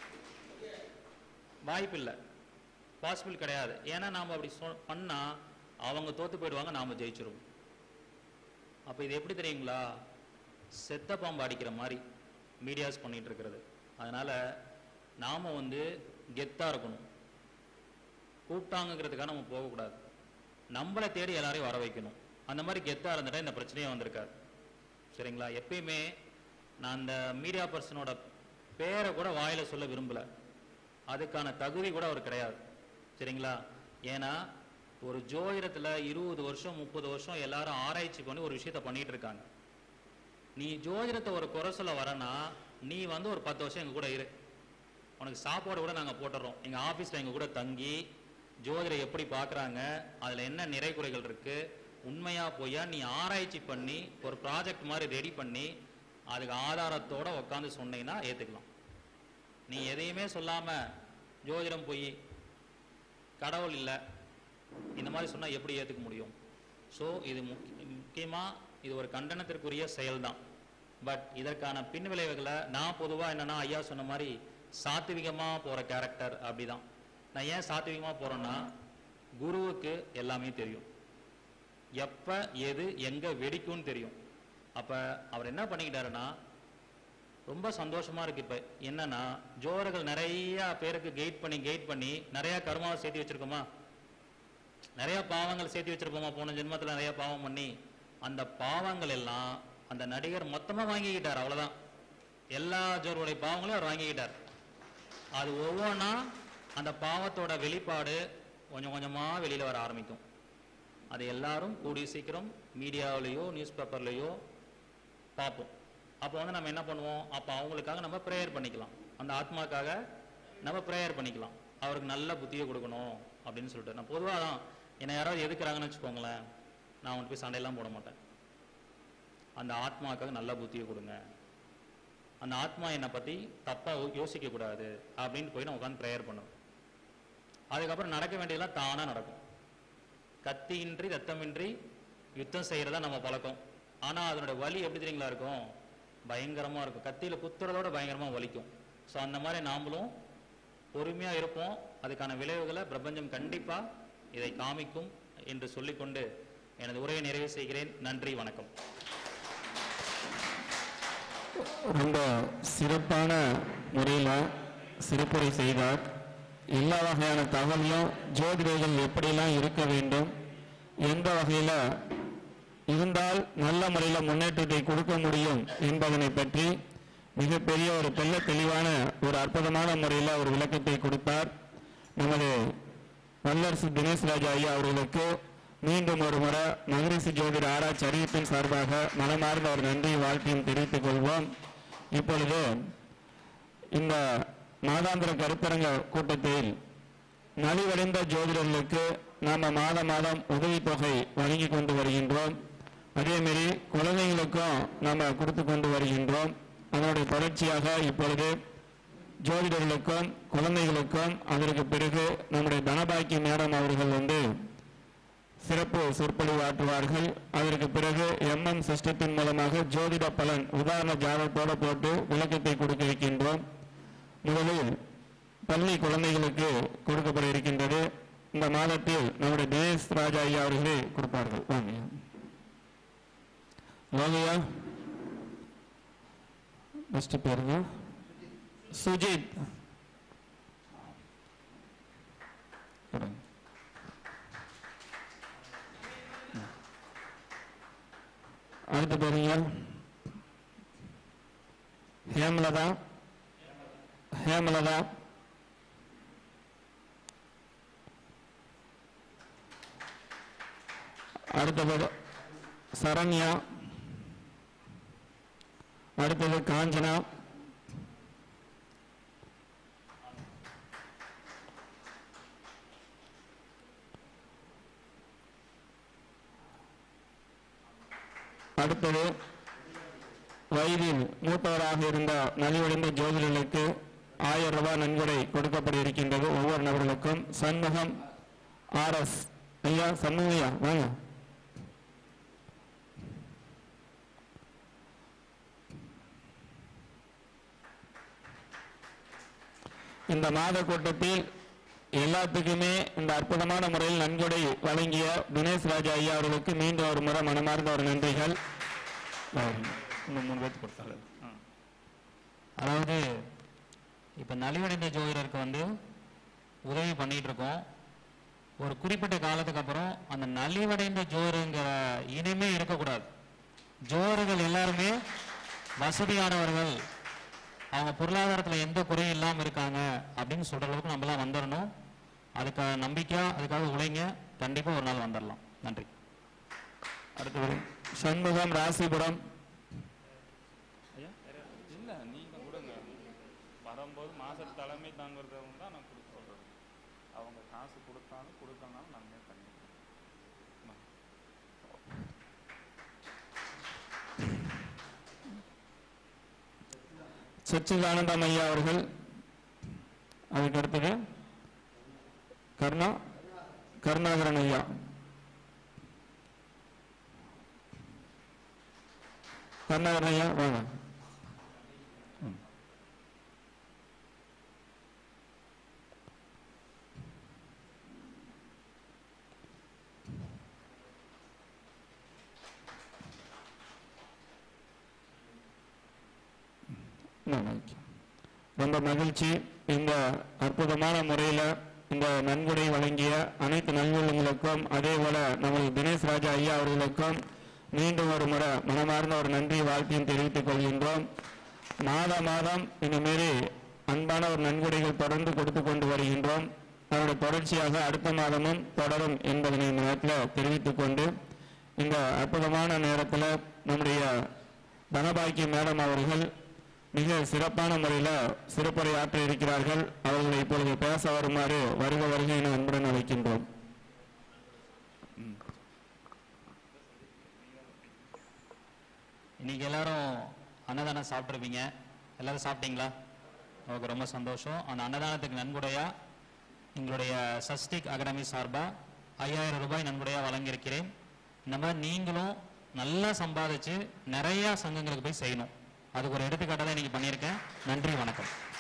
வாய்ப்பு இல்லை பாசிபிள் கிடையாது ஏன்னா நாம் அப்படி சொ பண்ணால் அவங்க தோத்து போயிடுவாங்க நாம் ஜெயிச்சிருவோம் அப்போ இது எப்படி தெரியுங்களா செத்த பாம்பு அடிக்கிற மாதிரி மீடியாஸ் பண்ணிட்டு இருக்கிறது அதனால் நாம் வந்து கெத்தாக இருக்கணும் கூப்பிட்டாங்கிறதுக்காக நம்ம போகக்கூடாது நம்மளை தேடி எல்லாரையும் வர வைக்கணும் அந்த மாதிரி கெத்தாக இருந்துட்டா இந்த பிரச்சனையே வந்திருக்காது சரிங்களா எப்பயுமே நான் அந்த மீடியா பர்சனோட பேரை கூட வாயில சொல்ல விரும்பல அதுக்கான தகுதி கூட அவர் கிடையாது சரிங்களா ஏன்னா ஒரு ஜோதிடத்துல இருபது வருஷம் முப்பது வருஷம் எல்லாரும் ஆராய்ச்சி பண்ணி ஒரு விஷயத்த பண்ணிட்டு இருக்காங்க நீ ஜோதிடத்தை ஒரு குறை சொல்ல வரனா நீ வந்து ஒரு பத்து வருஷம் எங்க கூட இரு உனக்கு சாப்பாடு கூட நாங்க போட்டுறோம் எங்க ஆபீஸ்ல எங்க கூட தங்கி ஜோதிடம் எப்படி பார்க்கறாங்க அதுல என்ன நிறை குறைகள் இருக்கு உண்மையா பொய்யா நீ ஆராய்ச்சி பண்ணி ஒரு ப்ராஜெக்ட் மாதிரி ரெடி பண்ணி அதுக்கு ஆதாரத்தோட உட்காந்து சொன்னீங்கன்னா ஏத்துக்கலாம் நீ எதையுமே சொல்லாம ஜோதிடம் பொய் கடவுள் இல்லை இந்த மாதிரி சொன்னா எப்படி ஏத்துக்க முடியும் ஸோ இது முக்கிய- முக்கியமா இது ஒரு கண்டனத்திற்குரிய செயல்தான் பட் இதற்கான பின் விளைவுகளை நான் பொதுவா என்னன்னா ஐயா சொன்ன மாதிரி சாத்விகமா போற கேரக்டர் அப்படிதான் நான் ஏன் சாத்விகமா போறேன்னா குருவுக்கு எல்லாமே தெரியும் எப்ப எது எங்க வெடிக்கும்னு தெரியும் அப்ப அவர் என்ன பண்ணிக்கிட்டாருன்னா ரொம்ப சந்தோஷமா இருக்கு இப்ப என்னன்னா ஜோரர்கள் நிறைய பேருக்கு கெயிட் பண்ணி கெயிட் பண்ணி நிறைய கர்மாவை சேர்த்து வச்சிருக்கோமா நிறைய பாவங்கள் சேர்த்து வச்சிருப்போமா போன ஜென்மத்துல நிறைய பாவம் பண்ணி அந்த பாவங்கள் எல்லாம் அந்த நடிகர் மொத்தமா வாங்கிக்கிட்டார் அவ்வளவுதான் எல்லா ஜோருடைய பாவங்களையும் அவர் வாங்கிக்கிட்டார் அது ஒவ்வொன்றா அந்த பாவத்தோட வெளிப்பாடு கொஞ்சம் கொஞ்சமா வெளியில வர ஆரம்பிக்கும் அது எல்லாரும் கூடிய சீக்கிரம் மீடியாவிலேயோ நியூஸ் பேப்பர்லேயோ பார்ப்போம் அப்போ வந்து நம்ம என்ன பண்ணுவோம் அப்போ அவங்களுக்காக நம்ம ப்ரேயர் பண்ணிக்கலாம் அந்த ஆத்மாக்காக நம்ம ப்ரேயர் பண்ணிக்கலாம் அவருக்கு நல்ல புத்தியை கொடுக்கணும் அப்படின்னு சொல்லிட்டு நான் பொதுவாக தான் என்னை யாராவது எதுக்குறாங்கன்னு வச்சுக்கோங்களேன் நான் அவனுக்கு போய் சண்டையெல்லாம் போட மாட்டேன் அந்த ஆத்மாக்காக நல்ல புத்தியை கொடுங்க அந்த ஆத்மா என்னை பற்றி தப்பாக யோசிக்க கூடாது அப்படின்னு போய் நான் உட்காந்து ப்ரேயர் பண்ணுவேன் அதுக்கப்புறம் நடக்க வேண்டியதெல்லாம் தானாக நடக்கும் கத்தியின்றி ரத்தமின்றி யுத்தம் செய்யறதா நம்ம பழக்கம் ஆனா அதனோட வலி எப்படி தெரியுங்களா இருக்கும் பயங்கரமா இருக்கும் கத்தியில குத்துறதோட பயங்கரமா வலிக்கும் ஸோ அந்த மாதிரி நாமளும் பொறுமையா இருப்போம் அதுக்கான விளைவுகளை பிரபஞ்சம் கண்டிப்பா இதை காமிக்கும் என்று சொல்லிக்கொண்டு எனது உரையை நிறைவு செய்கிறேன் நன்றி வணக்கம் ரொம்ப சிறப்பான முறையில் சிறப்புரை செய்தார் எல்லா வகையான தகவலையும் ஜோதிடர்கள் எப்படியெல்லாம் இருக்க வேண்டும் எந்த வகையில் இருந்தால் நல்ல முறையில் முன்னேற்றத்தை கொடுக்க முடியும் என்பதனை பற்றி மிகப்பெரிய ஒரு தெள்ள தெளிவான ஒரு அற்புதமான முறையில் ஒரு விளக்கத்தை கொடுத்தார் நமது வல்லரசு தினேஷ் ராஜா ஐயா அவர்களுக்கு மீண்டும் ஒரு முறை மகரிஷி ஜோதிட ஆராய்ச்சி அறிவிப்பின் சார்பாக மனமார்ந்த ஒரு நன்றி வாழ்க்கையும் தெரிவித்துக் கொள்வோம் இப்பொழுது இந்த மாதாந்திர கருத்தரங்க கூட்டத்தில் நலிவடைந்த ஜோதிடர்களுக்கு நாம மாதம் மாதம் உதவித்தொகை வழங்கி கொண்டு வருகின்றோம் அதேமாரி குழந்தைகளுக்கும் நாம கொடுத்து கொண்டு வருகின்றோம் அதனுடைய தொடர்ச்சியாக இப்பொழுது ஜோதிடர்களுக்கும் குழந்தைகளுக்கும் அதற்கு பிறகு நம்முடைய தனபாக்கி மேடம் அவர்கள் வந்து சிறப்பு சொற்பொழிவு ஆற்றுவார்கள் அதற்கு பிறகு எம்எம் சிஸ்டத்தின் மூலமாக ஜோதிட பலன் உதாரண ஜாதகத்தோட போட்டு விளக்கத்தை கொடுக்க இருக்கின்றோம் முதலில் பள்ளி குழந்தைகளுக்கு கொடுக்கப்பட இருக்கின்றது இந்த மாதத்தில் நம்முடைய தினேஷ் ராஜா ஐயா அவர்களே கொடுப்பார்கள் வாங்க வாங்கய்யா ஃபர்ஸ்ட் பேருங்க சுஜித் கொடுங்க. அடுத்த பேருங்க ஹேமலதா ஹேமலதா அடுத்த பேர் சரண்யா அடுத்தது காஞ்சனா அடுத்தது வயதில் மூத்தவராக இருந்த நலிவடைந்த ஜோதிடர்களுக்கு ஆயிரம் ரூபாய் நன்கொடை கொடுக்கப்பட இருக்கின்றது ஒவ்வொரு நபர்களுக்கும் சண்முகம் ஆர்எஸ் ஐயா சண்முகம் ஐயா வாங்க இந்த மாத கூட்டத்தில் எல்லாத்துக்குமே இந்த அற்புதமான முறையில் நன்கொடை வழங்கிய தினேஷ் ராஜா ஐயா அவர்களுக்கு மீண்டும் ஒரு முறை மனமார்ந்த ஒரு நன்றிகள் இன்னும் மூணு பேர்த்து கொடுத்தாரு அதாவது இப்போ நலிவடைந்த ஜோதிடருக்கு வந்து உதவி பண்ணிட்டு இருக்கோம் ஒரு குறிப்பிட்ட காலத்துக்கு அப்புறம் அந்த நலிவடைந்த ஜோருங்கிற இனிமே இருக்கக்கூடாது ஜோர்கள் எல்லாருமே வசதியானவர்கள் அவங்க பொருளாதாரத்தில் எந்த குறையும் இல்லாமல் இருக்காங்க அப்படின்னு சொல்ற அளவுக்கு நம்மளாம் வந்துடணும் அதுக்காக நம்பிக்கையா அதுக்காக உழைங்க கண்டிப்பாக ஒரு நாள் வந்துடலாம் நன்றி அடுத்தது சண்முகம் ராசிபுரம் இல்லை நீங்கள் கொடுங்க வரும்போது மாத தலைமை தாங்கிறதவங்க தான் நான் கொடுக்க சொல்கிறது அவங்க காசு கொடுத்தாலும் கொடுக்கலனாலும் நாங்களே பண்ணிக்கிறோம் சச்சிதானந்தம் ஐயா அவர்கள் அதுக்கு அடுத்தது கருணா கருணாகரன் ஐயா கருணாகரன் ஐயா வாங்க ம். நன்றி. ரொம்ப மகிழ்ச்சி இந்த அற்புதமான முறையில் இந்த நன்கொடை வழங்கிய அனைத்து நல்வள்ளங்களுக்கும் அதே போல நமது தினேஷ் ராஜா ஐயா அவர்களுக்கும் மீண்டும் ஒரு முறை மனமார்ந்த ஒரு நன்றி வாழ்த்தையும் தெரிவித்துக் கொள்கின்றோம் மாத மாதம் இந்த மாரி அன்பான ஒரு நன்கொடைகள் தொடர்ந்து கொடுத்து கொண்டு வருகின்றோம் அதோட தொடர்ச்சியாக அடுத்த மாதமும் தொடரும் என்பதனை இந்த நேரத்தில் தெரிவித்துக் கொண்டு இந்த அற்புதமான நேரத்தில் நம்முடைய தனபாக்கி மேடம் அவர்கள் மிக சிறப்பான முறையில் சிறப்புரை ஆற்ற இருக்கிறார்கள் அவர்களை இப்பொழுது பேச வருமாறு வருக வருக என அன்புடன் அழைக்கின்றோம் இன்னைக்கு எல்லாரும் அன்னதானம் சாப்பிட்ருப்பீங்க எல்லாரும் சாப்பிட்டீங்களா ஓகே ரொம்ப சந்தோஷம் அந்த அன்னதானத்துக்கு நன்கொடையா எங்களுடைய சஸ்டிக் அகாடமி சார்பா ஐயாயிரம் ரூபாய் நன்கொடையா வழங்கியிருக்கிறேன் இந்த மாதிரி நீங்களும் நல்லா சம்பாதிச்சு நிறைய சங்கங்களுக்கு போய் செய்யணும் அதுக்கு ஒரு எடுத்துக்காட்டை தான் இன்னைக்கு பண்ணியிருக்கேன் நன்றி வணக்கம்